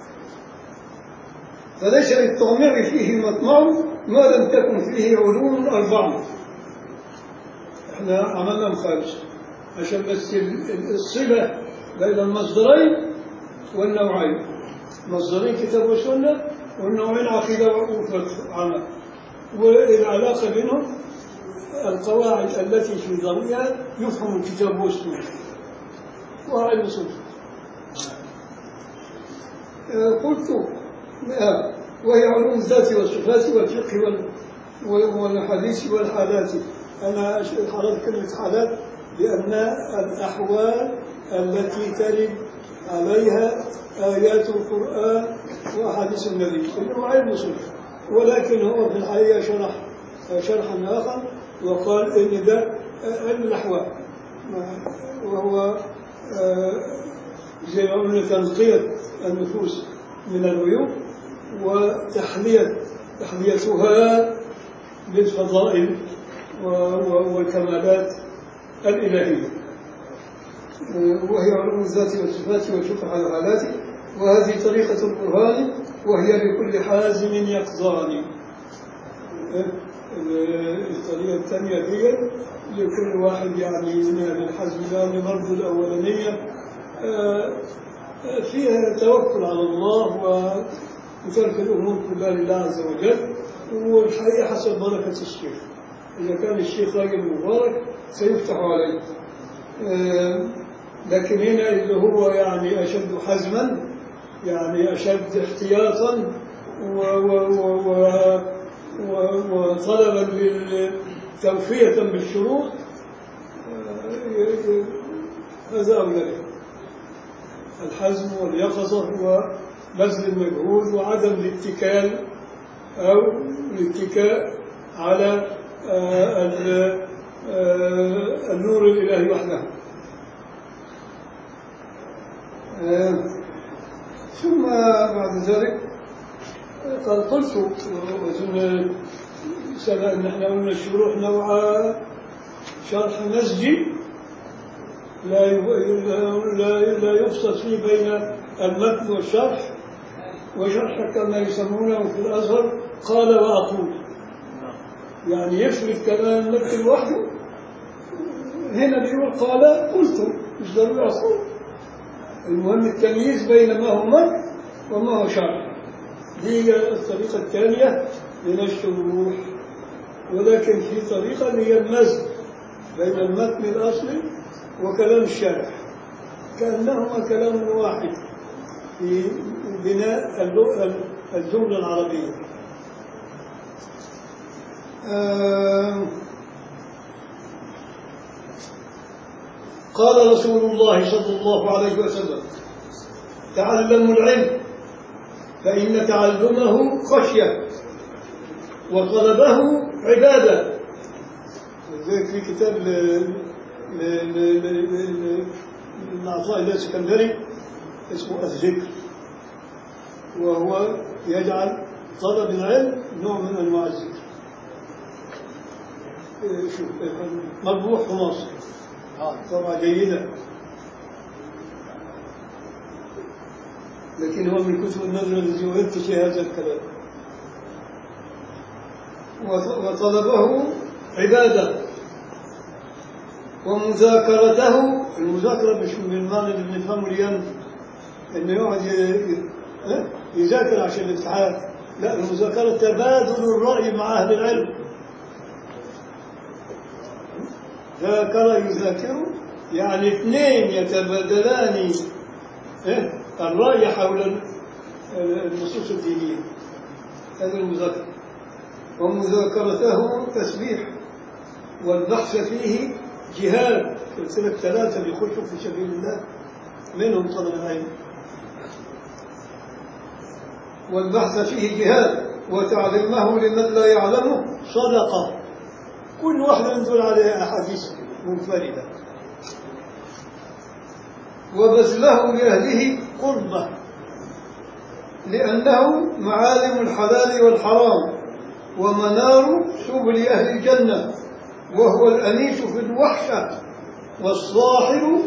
فليس للطامع فيه مطمع ما لم تكن فيه علوم أربعة احنا عملنا خامس عشان بس ال- الصلة بين المصدرين والنوعين مصدرين كتاب وسنة والنوعين عقيدة وفقه عمل والعلاقة بينهم القواعد التي في ضوئها يفهم الكتاب والسنة وعلم السنة آه، قلت آه، وهي علوم الذات والصفات والفقه وال- وال- والحديث والحالات أنا حضرت كلمة حالات لأن الأحوال التي ترد عليها آيات القرآن وأحاديث النبي كله علم صنف ولكن هو في الحقيقة شرح شرحا آخر وقال إن ده علم الأحوال وهو آه، زي ما قلنا تنقية النفوس من العيوب وتحلية تحليتها بالفضائل و- و- والكمالات الإلهية وهي علوم الذات والصفات والفقه على الحالات وهذه طريقة القرآن وهي لكل حازم يقظان الطريقة الثانية هي لكل واحد يعني من أهل الحزم لأن برضه الأولانية آه، فيها توكل على الله وترك الأمور كلها لله عز وجل والحقيقة حسب بركة الشيخ إذا كان الشيخ راجل مبارك سيفتح عليه آه، لكن هنا اللي هو يعني أشد حزما يعني أشد احتياطا و و و و و وطلبا لل- توفية بالشروط آه، ي- ي- هذا أولى الحزم واليقظة وبذل المجهود وعدم الاتكال أو الاتكاء على آه، ال- آه، النور الإلهي وحده آه، ثم بعد ذلك قد قلت وأظن سبق أن احنا قلنا الشروح نوع شرح مسجي لا ي- لا لا يفصل فيه بين المتن والشرح وشرح كما يسمونه في الأزهر قال وأقول يعني يفرد كلام مكي لوحده هنا بيقول قال قلت مش ضروري أقول المهم التمييز بين ما هو مك وما هو شرع دي هي الطريقة الثانية من الشروح ولكن في طريقة اللي هي المزج بين المتن الأصلي وكلام الشارح كأنهما كلام واحد في بناء اللغة- الجملة العربية آه، قال رسول الله صلى الله عليه وسلم تعلموا العلم فإن تعلمه خشية وطلبه عبادة زي في كتاب ل ل ل ل ل لعطاء الله السكندري اسمه الذكر وهو يجعل طلب العلم نوع من انواع الذكر إيه، شوف إيه، مطبوع في مصر طبعا جيدة لكن هو من كتب النظر الذي وجدت في هذا الكلام وط- وطلبه عبادة ومذاكرته المذاكرة مش من المعنى اللي بنفهمه اليوم انه يقعد ي- ي- ها؟ يذاكر عشان الامتحان لا المذاكرة تبادل الرأي مع أهل العلم ذاكر يذاكر يعني اثنين يتبادلان إيه؟ الرأي حول ال- النصوص الدينية هذا المذاكرة ومذاكرته تسبيح والبحث فيه جهاد قلت لك ثلاثة بيخشوا في سبيل الله منهم طلب العلم والبحث فيه جهاد وتعلمه لمن لا يعلمه صدقة كل واحدة من دول عليها أحاديث منفردة وبذله لأهله قربة لأنه معالم الحلال والحرام ومنار سبل أهل الجنة وهو الأنيس في الوحشة والصاحب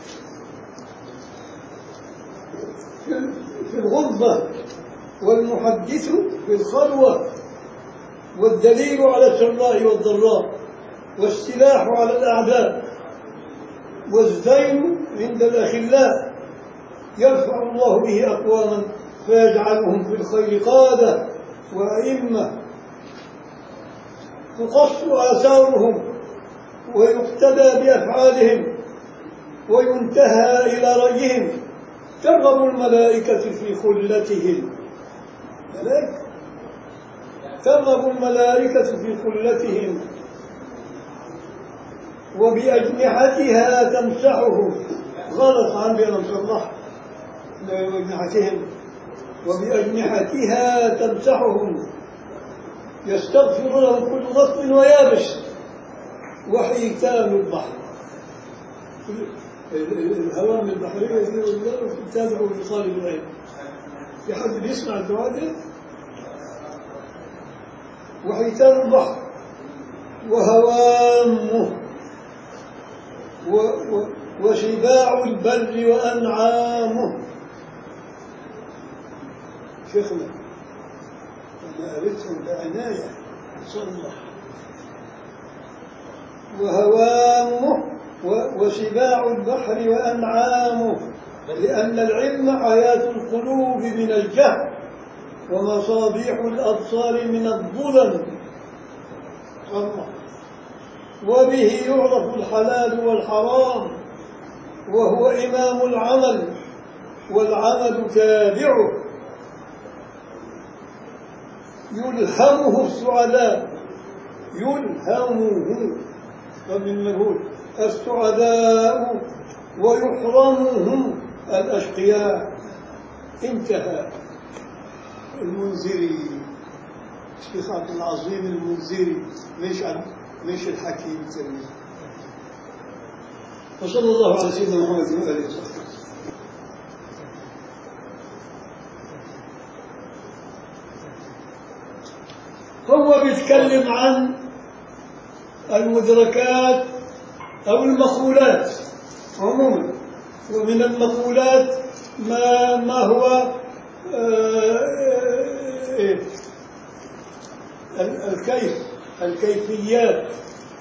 في- في الغربة والمحدث في الخلوة والدليل على السراء والضراء والسلاح على الأعداء والزين عند الأخلاء يرفع الله به أقواما فيجعلهم في الخير قادة وأئمة تقص آثارهم ويقتدى بأفعالهم وينتهى إلى رأيهم ترغب الملائكة في خلتهم ملائكة ترغب الملائكة في خلتهم وبأجنحتها تمسحهم غلط عندي أنا مصلح بأجنحتهم وبأجنحتها تمسحهم يستغفر لهم كل غصب ويابس وحيتان البحر الهوام البحرية دي والله تتابعوا لطالب العلم في حد بيسمع الدعاء ده وحيتان البحر وهوامه و و وشباع البر وأنعامه شيخنا أنا قريتهم بعناية صلح وهوامه و- وشباع البحر وأنعامه لأن العلم حياة القلوب من الجهل ومصابيح الأبصار من الظلم الله وبه يعرف الحلال والحرام وهو إمام العمل والعمل تابعه يلهمه السعداء يلهمه ومن مجهول السعداء ويحرمه الأشقياء انتهى المنذري الشيخ عبد العظيم المنذري مش عبد مش الحكيم الترمذي وصلى الله على سيدنا محمد وآله وصحبه هو بيتكلم عن المدركات أو المقولات عموما ومن المقولات ما ما هو آه، إيه؟ ال- الكيف الكيفيات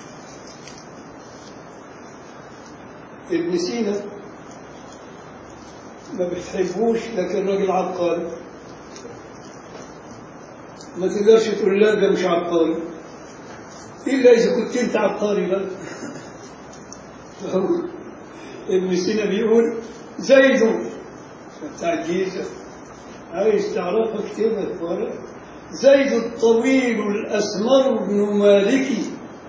ابن سينا ما بتحبوش لكن راجل عبقري ما تقدرش تقول لا ده مش عبقري إلا إذا كنت أنت عبقري بقى فهو ابن سينا بيقول زيد بتاع الجيزة عايز تعرفها اكتبها في ورق زيد الطويل الأسمر بن مالكي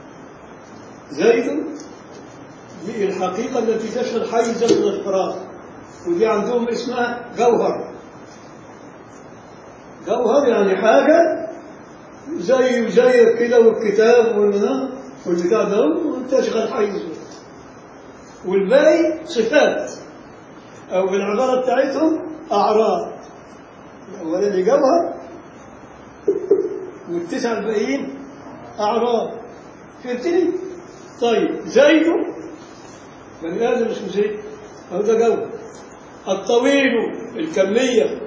زيد دي الحقيقة التي تشهد حيزا من الفراغ ودي عندهم اسمها جوهر جوهر يعني حاجة زي زي كده والكتاب والنا والبتاع ده وتشغل حيز والباقي صفات أو بالعبارة بتاعتهم أعراض الأولاني جوهر والتسعة الباقيين أعراض فهمتني؟ طيب زيد بني آدم اسمه زيد هو ده جوهر الطويل الكمية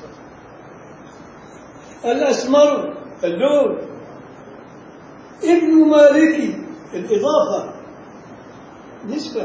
الأسمر اللون ابن مالكي الإضافة نسبة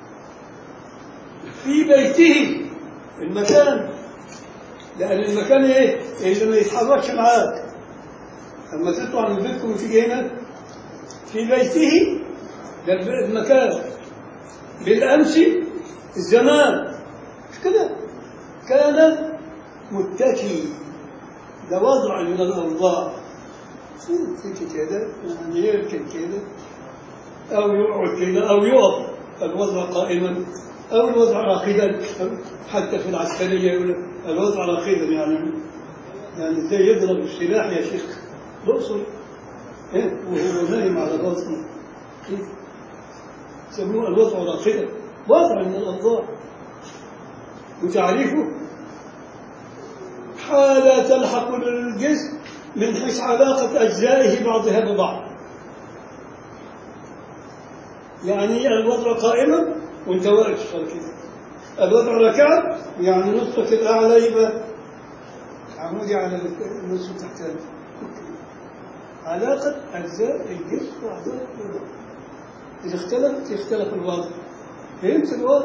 في بيته المكان لأن المكان إيه؟ اللي ما يتحركش معاك لما تطلع من بيتكم وتيجي هنا في بيته ده المكان بالأمس الزمان مش كده كان متكي ده وضع من الأوضاع يمسك كده يعني يركن كده أو يقعد كده أو يقف الوضع قائما أو الوضع راقدا حتى في العسكرية يقول الوضع راقدا يعني يعني زي يضرب السلاح يا شيخ الأقصر إيه؟ وهو نايم على بطنه كيف يسموه الوضع راقدا وضع من الأوضاع وتعريفه حالة تلحق الجسم من حيث علاقة أجزائه بعضها ببعض يعني الوضع قائما وانت واقف كده الوضع ركعة يعني نصفك الأعلى يبقى عمودي على النصف التحتاني علاقة أجزاء الجسم بعضها ببعض إذا اختلفت يختلف الوضع فهمت الوضع؟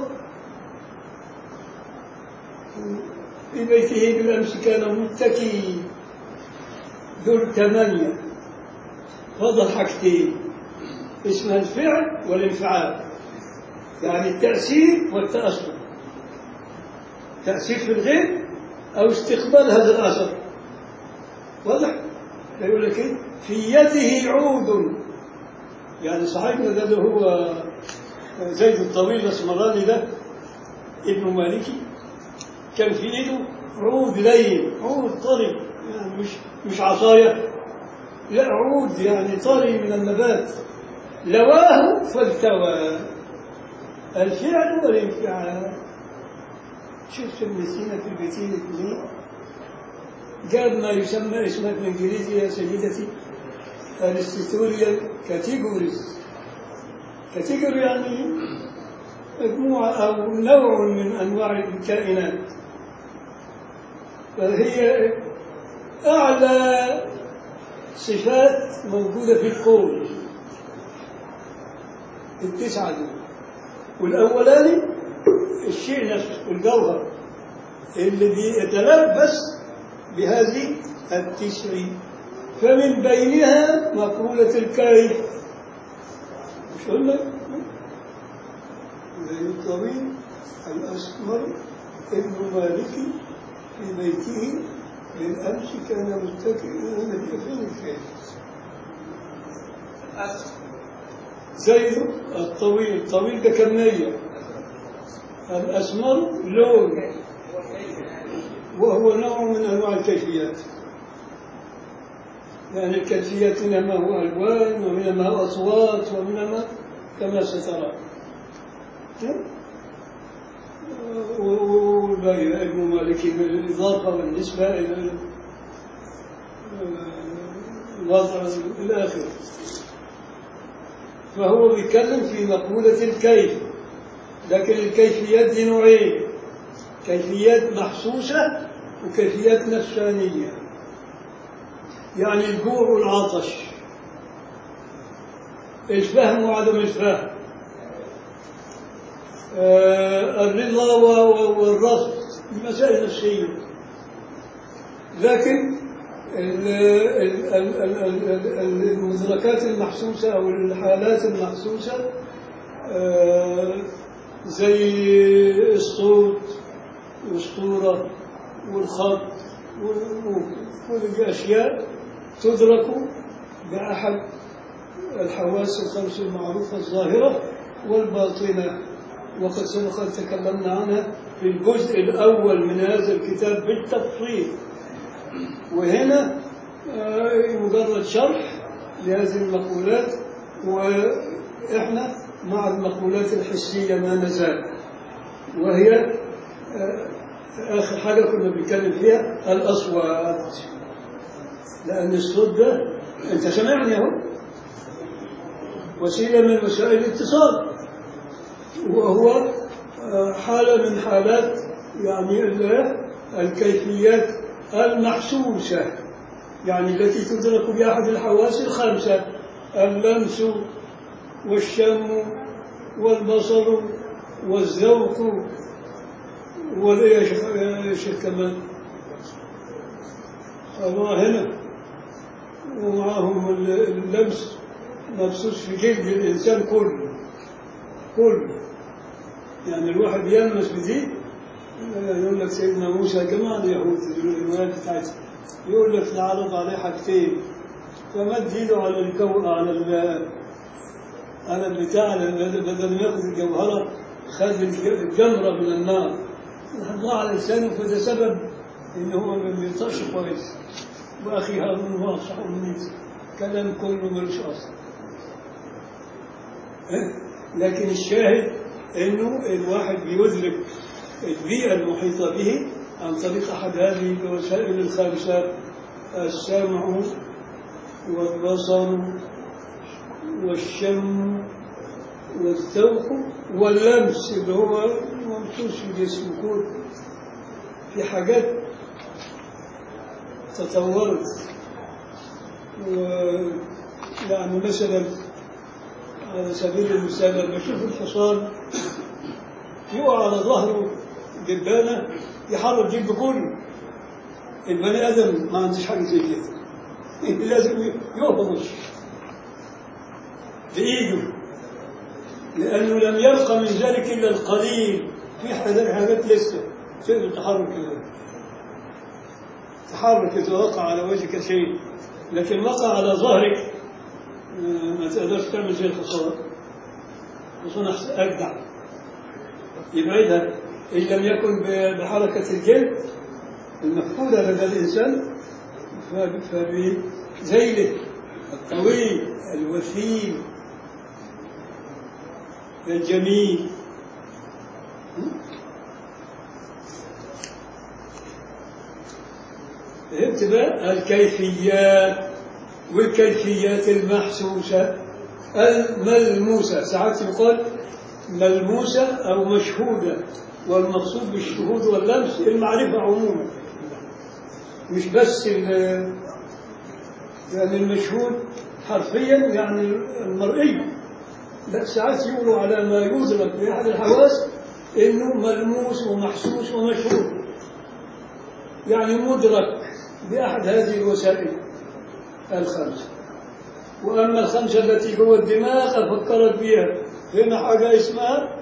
في بيته بالأمس كان متكي دول ثمانية فضل حاجتين اسمها الفعل والانفعال يعني التأثير والتأثر تأثير في الغير أو استقبال هذا الأثر واضح؟ يقول لك إيه؟ في يده عود يعني صاحبنا ده اللي هو زيد الطويل الاسمراني ده ابن مالكي كان في ايده عود لين عود طري يعني مش مش عصايه لا عود يعني طري من النبات لواه فالتوى الفعل والانفعال شفت ابن سينا في البيتين الاثنين جاب ما يسمى اسمه بالانجليزي يا سيدتي الاستيتوريال كاتيجوريز كاتيجوري يعني مجموعة أو نوع من أنواع الكائنات فهي أعلى صفات موجودة في الكون التسعة دول والأولاني الشيء نفسه الجوهر اللي بيتلبس بهذه التسع فمن بينها مقولة الكيف مش قلنا زي الطويل الأسمر ابن مالكي في بيته بالأمس كان متكئا هنا في فين الكيف زيد الطويل الطويل ده كمية الأسمر لون وهو نوع من أنواع الكيفيات يعني الكيفيات إنما هو ألوان وإنما أصوات وإنما كما سترى والباقي ابن مالك بالإضافة والنسبة إلى الوضع الآخر فهو بيتكلم في مقولة الكيف لكن الكيفيات دي نوعين كيفيات محسوسة وكيفيات نفسانية يعني الجوع والعطش الفهم وعدم الفهم آه، الرضا و- و- والرفض دي مسائل نفسية لكن ال- ال- ال- ال- ال- ال- المدركات المحسوسة أو الحالات المحسوسة آه، زي الصوت والصورة والخط و- وكل دي أشياء تدرك بأحد الحواس الخمس المعروفة الظاهرة والباطنة وقد سبق أن تكلمنا عنها في الجزء الأول من هذا الكتاب بالتفصيل وهنا آه، مجرد شرح لهذه المقولات وإحنا مع المقولات الحسية ما نزال وهي آه، آخر حاجة كنا بنتكلم فيها الأصوات لأن الصوت ده أنت سامعني أهو وسيلة من وسائل الاتصال وهو آه، حالة من حالات يعني ال- الكيفيات المحسوسة يعني التي تدرك بأحد الحواس الخمسة اللمس والشم والبصر والذوق والإيه يا شيخ يا شيخ كمان الله هنا ومعهم اللمس مبسوط في جلد الإنسان كله كله يعني الواحد يلمس بدي يقول لك سيدنا موسى جماعة اليهود الروايات بتاعتهم يقول لك نعرض عليه حاجتين فمد ايده على الكو على ال على البتاع على ال- بدل ما ياخذ الجوهرة خد الج- الجمرة من النار حطها على لسانه فده سبب ان هو ما بينطقش كويس واخي هارون هو اصح مني كلام كله ملوش اصل لكن الشاهد انه الواحد بيدرك البيئة المحيطة به عن طريق أحد هذه الوسائل الخمسة السمع والبصر والشم والذوق واللمس اللي هو ممسوس في جسم كله في حاجات تطورت ويعني مثلا على سبيل المثال لما اشوف الحصان يقع على ظهره دبانه يحرك جلده كله البني ادم ما عندوش حاجه زي كده لازم يهرش بايده لانه لم يبقى من ذلك الا القليل في حاجات حاجات لسه تقدر تحرك تحرك اذا وقع على وجهك شيء لكن وقع على ظهرك آه، ما تقدرش تعمل زي الحصان الحصان أحسن- اجدع يبعدها إن لم يكن ب- بحركة الجلد المفقودة لدى الإنسان ف- فبذيله الطويل الوثيل الجميل فهمت بقى الكيفيات والكيفيات المحسوسة الملموسة ساعات يقال ملموسة أو مشهودة والمقصود بالشهود واللمس المعرفة عموما مش بس ال- يعني المشهود حرفيا يعني المرئي لا ساعات يقولوا على ما يدرك بأحد الحواس إنه ملموس ومحسوس ومشهود يعني مدرك بأحد هذه الوسائل الخمسة وأما الخمسة التي جوه الدماغ فكرت بها هنا حاجة اسمها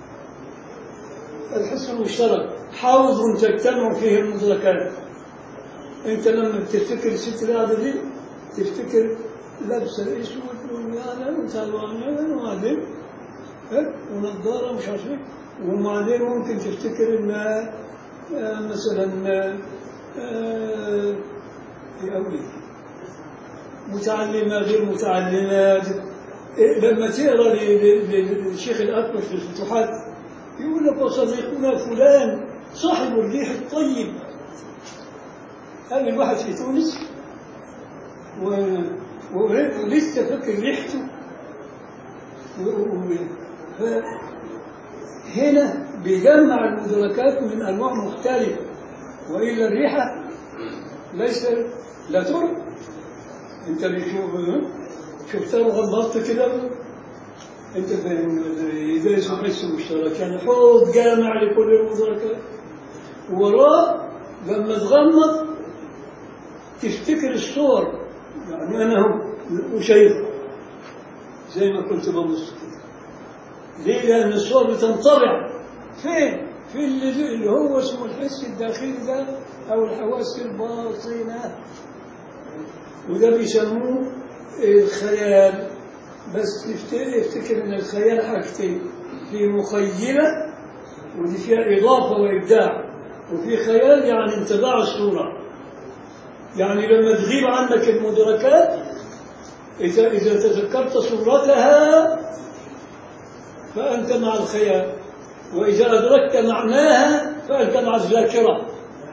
الحس المشترك حوض تجتمع فيه المدركات انت لما بتفتكر الست اللي قاعده دي تفتكر لابسه اسود ويانا وتلوانين وبعدين ها؟ ونظاره مش عارف ايه وبعدين ممكن تفتكر انها آه، مثلا آه، آه، يا أولي متعلمة غير متعلمات إيه، لما تقرا ل- ل- للشيخ الأكبر في الفتوحات يقول لك وصديقنا فلان صاحب الريح الطيب هذا الواحد في تونس و... و... ولسه فاكر ريحته و... و... ف... هنا بيجمع المدركات من انواع مختلفه والا الريحه ليس لا ترى انت بتشوف شفت انا غمضت كده انت فاهم ده اسمه حس مشترك يعني حوض جامع لكل المدركات وراه لما تغمض تفتكر الصور يعني انا هو وشايفها زي ما كنت ببص كده ليه؟ لأن الصور بتنطبع فين؟ في اللي, اللي هو اسمه الحس الداخلي ده أو الحواس الباطنة وده بيسموه الخيال بس تفت- افتكر ان الخيال حاجتين في مخيلة ودي فيها إضافة وإبداع وفي خيال يعني انطباع الصورة يعني لما تغيب عنك المدركات إذا إذا تذكرت صورتها فأنت مع الخيال وإذا أدركت معناها فأنت مع الذاكرة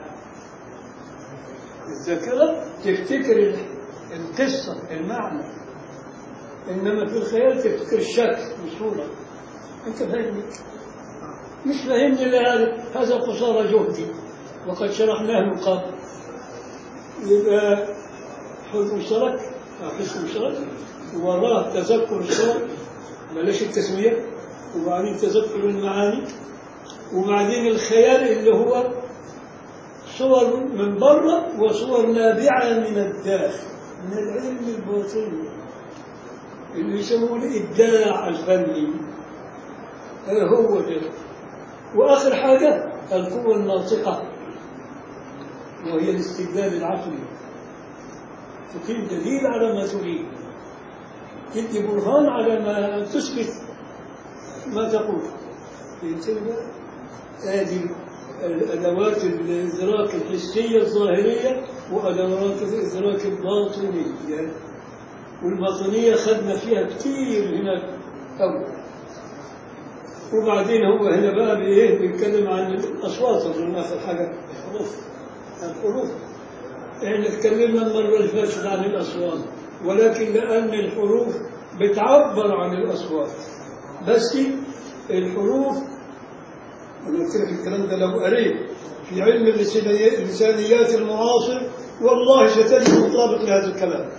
الذاكرة تفتكر القصة المعنى إنما في الخيال تفتكر الشكل والصورة أنت فاهمني مش فاهمني إلا هذا هذا قصارى جهدي وقد شرحناه من قبل يبقى حب مشترك أو حس مشترك وراه تذكر الصور بلاش التسمية وبعدين تذكر المعاني وبعدين الخيال اللي هو صور من بره وصور نابعة من الداخل من العلم الباطني اللي يسموه الإبداع الفني هذا هو ده وآخر حاجة القوة الناطقة وهي الاستدلال العقلي تقيم دليل على ما تريد تدي برهان على ما تثبت ما تقول فهمتني هذه الأدوات الإدراك الحسية الظاهرية وأدوات الإدراك الباطنية والباطنية خدنا فيها كتير هناك أول وبعدين هو هنا بقى بإيه بيتكلم عن الأصوات أظن آخر حاجة الحروف الحروف احنا اتكلمنا المرة اللي فاتت عن الأصوات ولكن لأن الحروف بتعبر عن الأصوات بس الحروف أنا قلت لك الكلام ده لو قريت في علم اللساني- اللسانيات المعاصر والله ستجد مطابق لهذا الكلام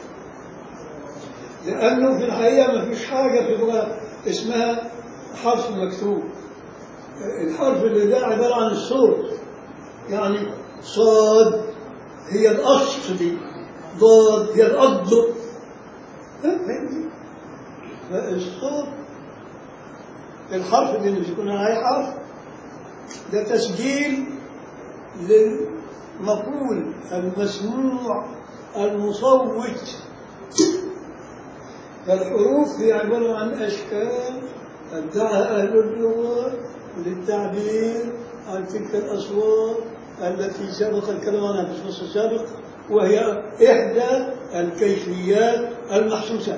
لأنه في الحقيقة ما فيش حاجة في اللغة اسمها حرف مكتوب الحرف اللي ده عبارة عن الصوت يعني صاد هي الأصل دي ضاد هي الأض الصوت الحرف اللي بيكون عليه حرف ده تسجيل للمقول المسموع المصوت فالحروف هي عبارة عن أشكال أبدعها أهل اللغة للتعبير عن تلك الأصوات التي سبق الكلام عنها في الفصل السابق وهي إحدى الكيفيات المحسوسة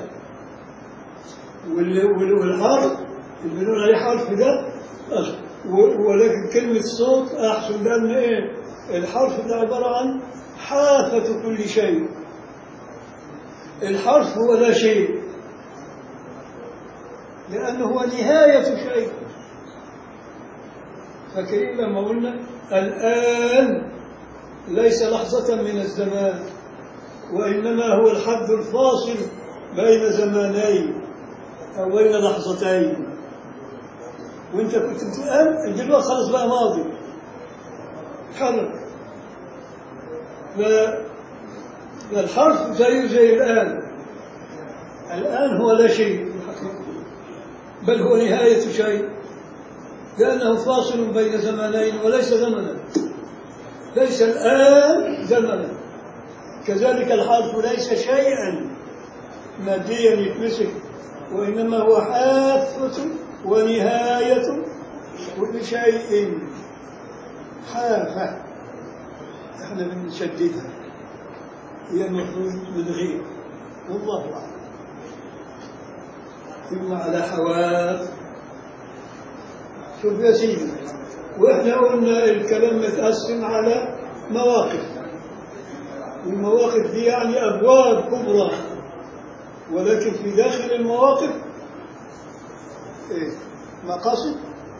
وال- وال- والحرف اللي بنقول عليه حرف ده أص- و- ولكن كلمة صوت أحسن لأن إيه الحرف ده عبارة عن حافة كل شيء الحرف هو لا شيء لأنه هو نهاية شيء فاكرين لما قلنا الآن ليس لحظة من الزمان وإنما هو الحد الفاصل بين زمانين أو بين لحظتين وانت كنت بتقول الآن دلوقتي خلاص بقى ماضي حرك ف- فالحرف زيه زي الآن الآن هو لا شيء في الحقيقة بل هو نهاية شيء لأنه فاصل بين زمانين وليس زمنا ليس الآن زمنا كذلك الحرف ليس شيئا ماديا يتمسك وإنما هو حافة ونهاية كل شيء حافة احنا بنشددها هي المفروض بالغير والله أعلم ثم على حواف شوف يا سيدي واحنا قلنا الكلام متقسم على مواقف والمواقف دي يعني ابواب كبرى ولكن في داخل المواقف ايه مقاصد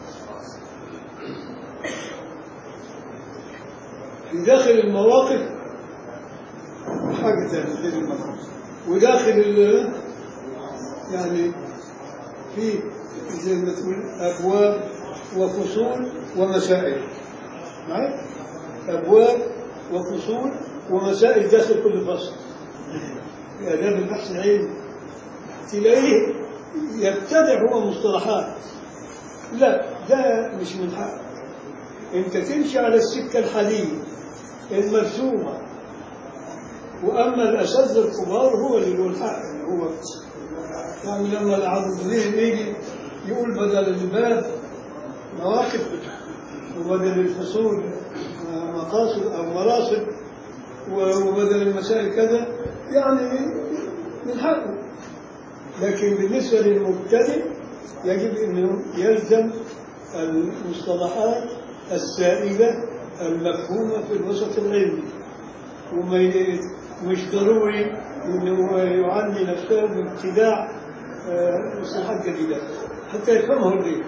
في داخل المواقف حاجة ثانية غير المقاصد وداخل ال- يعني في زي ما تقول أبواب وفصول ومسائل معي؟ أبواب وفصول ومسائل داخل كل فصل في آداب البحث العلمي تلاقيه يبتدع هو مصطلحات لا ده مش من حقك انت تمشي على السكة الحديد المرسومة وأما الأساتذة الكبار هو اللي له الحق اللي هو يعني لما العبد الذهن يجي يقول بدل الباب مواقف وبدل الفصول مقاصد أو مراصد وبدل المسائل كذا يعني من حقه لكن بالنسبة للمبتدئ يجب أنه يلزم المصطلحات السائدة المفهومة في الوسط العلمي وما ي- مش ضروري انه يعني نفسه بابتداع آه، مصطلحات جديدة حتى يفهمه الغير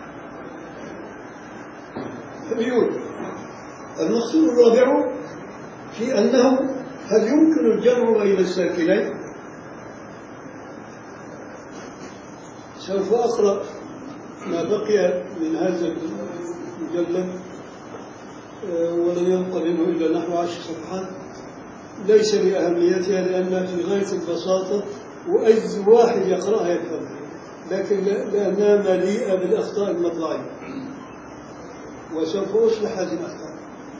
يقول المقصود الرابع في أنه هل يمكن الجمع بين الساكنين سوف أقرأ ما بقي من هذا المجلد آه، ولن يبقى منه إلا نحو عشر صفحات ليس لأهميتها لأنها في غاية البساطة وأي واحد يقرأها يفهمها لكن لا- لأنها مليئة بالأخطاء المطلعية وسوف أصلح هذه الأخطاء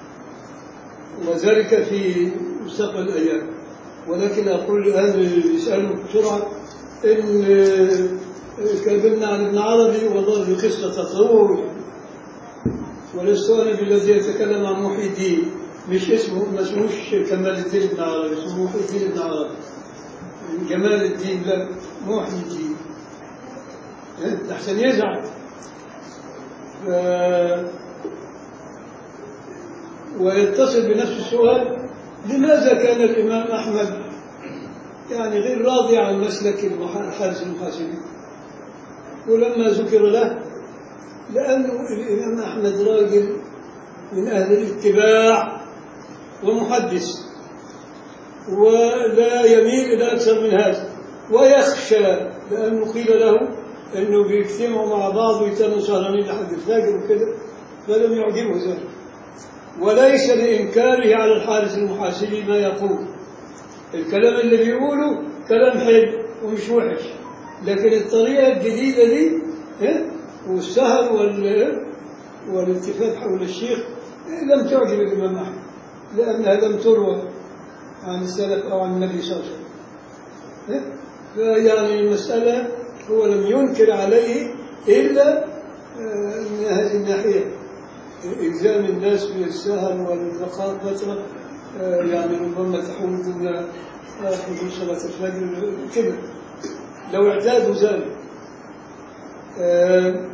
وذلك في مستقبل الأيام ولكن أقول الآن اللي يسألوا بسرعة إن آه، تكلمنا عن ابن عربي والله في قصة تطول ولست أنا بالذي يتكلم عن محي الدين مش اسمه ما اسمهوش كمال الدين ابن عربي اسمه محي الدين ابن عربي جمال الدين لا محي الدين إيه؟ أحسن يزعل ف... ويتصل بنفس السؤال لماذا كان الإمام أحمد يعني غير راضي عن مسلك المح- الحارس المحاسبي ولما ذكر له لأنه الإمام أحمد راجل من أهل الاتباع ومحدث ولا يميل إلى أكثر من هذا ويخشى لأنه قيل له أنه بيجتمعوا مع بعض ويتنوا سهرانين لحد الفجر وكده فلم يعجبه ذلك وليس لإنكاره على الحارس المحاسبي ما يقول الكلام اللي بيقوله كلام حلو ومش وحش لكن الطريقة الجديدة دي إيه؟ والسهر وال والالتفات حول الشيخ لم تعجب الإمام أحمد لأنها لم تروى عن السلف أو عن النبي صلى الله عليه وسلم إيه؟ فيعني المسألة هو لم ينكر عليه إلا آه، من هذه الناحية إلزام الناس بالسهر والبقاء فترة آه، يعني ربما تحول دون آه، حضور صلاة الفجر كده لو اعتادوا ذلك آه،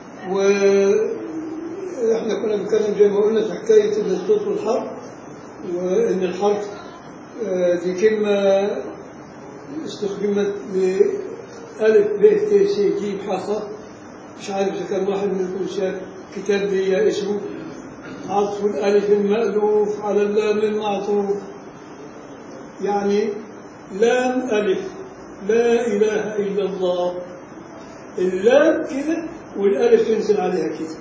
واحنا كنا بنتكلم زي ما قلنا في حكايه الصوت والحرف وان الحرف آه، دي كلمه استخدمت بألف ب ت س ج ح خ مش عارف اذا كان واحد منكم شاف كتاب لي اسمه عطف الالف المألوف على اللام المعطوف يعني لام الف لا اله الا الله اللام كده والالف تنزل عليها كده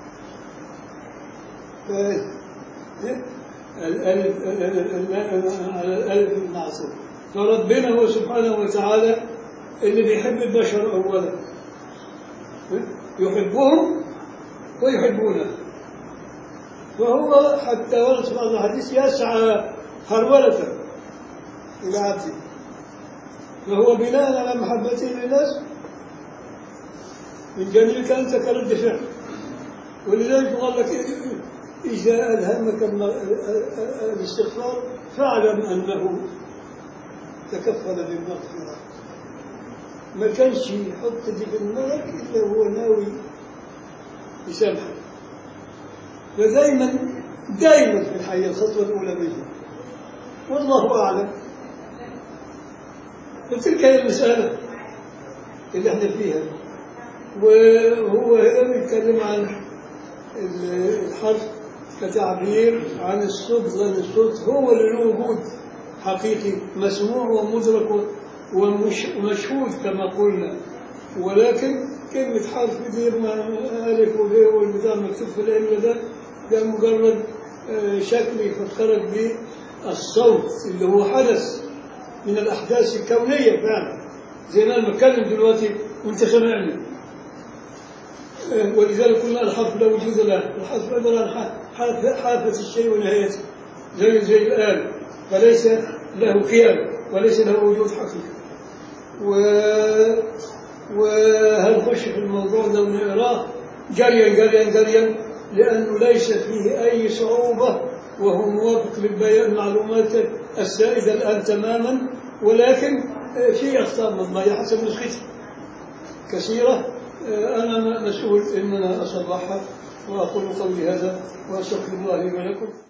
ف- الالف على الالف المعصوم فربنا هو سبحانه وتعالى اللي بيحب البشر اولا يحبهم ويحبونه وهو حتى ورد في بعض الحديث يسعى هرولة إلى عبده فهو بناء على محبته للناس من جميلك أنت كرد فعل ولذلك قال لك إذا ألهمك الم- الاستغفار فاعلم أنه تكفل بالمغفرة ما كانش يحط دي في الملك إلا هو ناوي يسامحك فدايما دايما في الحياة الخطوة الأولى منه والله أعلم وتلك هي المسألة اللي احنا فيها وهو هنا بيتكلم عن ال- الحرف كتعبير عن الصوت لأن الصوت هو اللي له وجود حقيقي مسموع ومدرك ومش ومشهود كما قلنا ولكن كلمة حرف دي مع ألف وب والبتاع مكتوب في العلم ده ده مجرد آه، شكل يفكرك بالصوت اللي هو حدث من الأحداث الكونية فعلا زي ما أنا بتكلم دلوقتي وأنت سامعني آه، ولذلك قلنا الحرف لا وجود له الحرف عبارة عن ح- حرف- حافة الشيء ونهايته زي زي الآن فليس له قيام وليس له وجود حقيقي و... وهنخش في الموضوع ده ونقراه جريا جريا جريا لأنه ليس فيه أي صعوبة وهو موافق للبيان المعلومات السائدة الآن تماما ولكن آه، في أخطاء مضمية حسب نسختي كثيرة آه، أنا مسؤول إن أنا أصلحها وأقول قولي هذا وأستغفر الله لي ولكم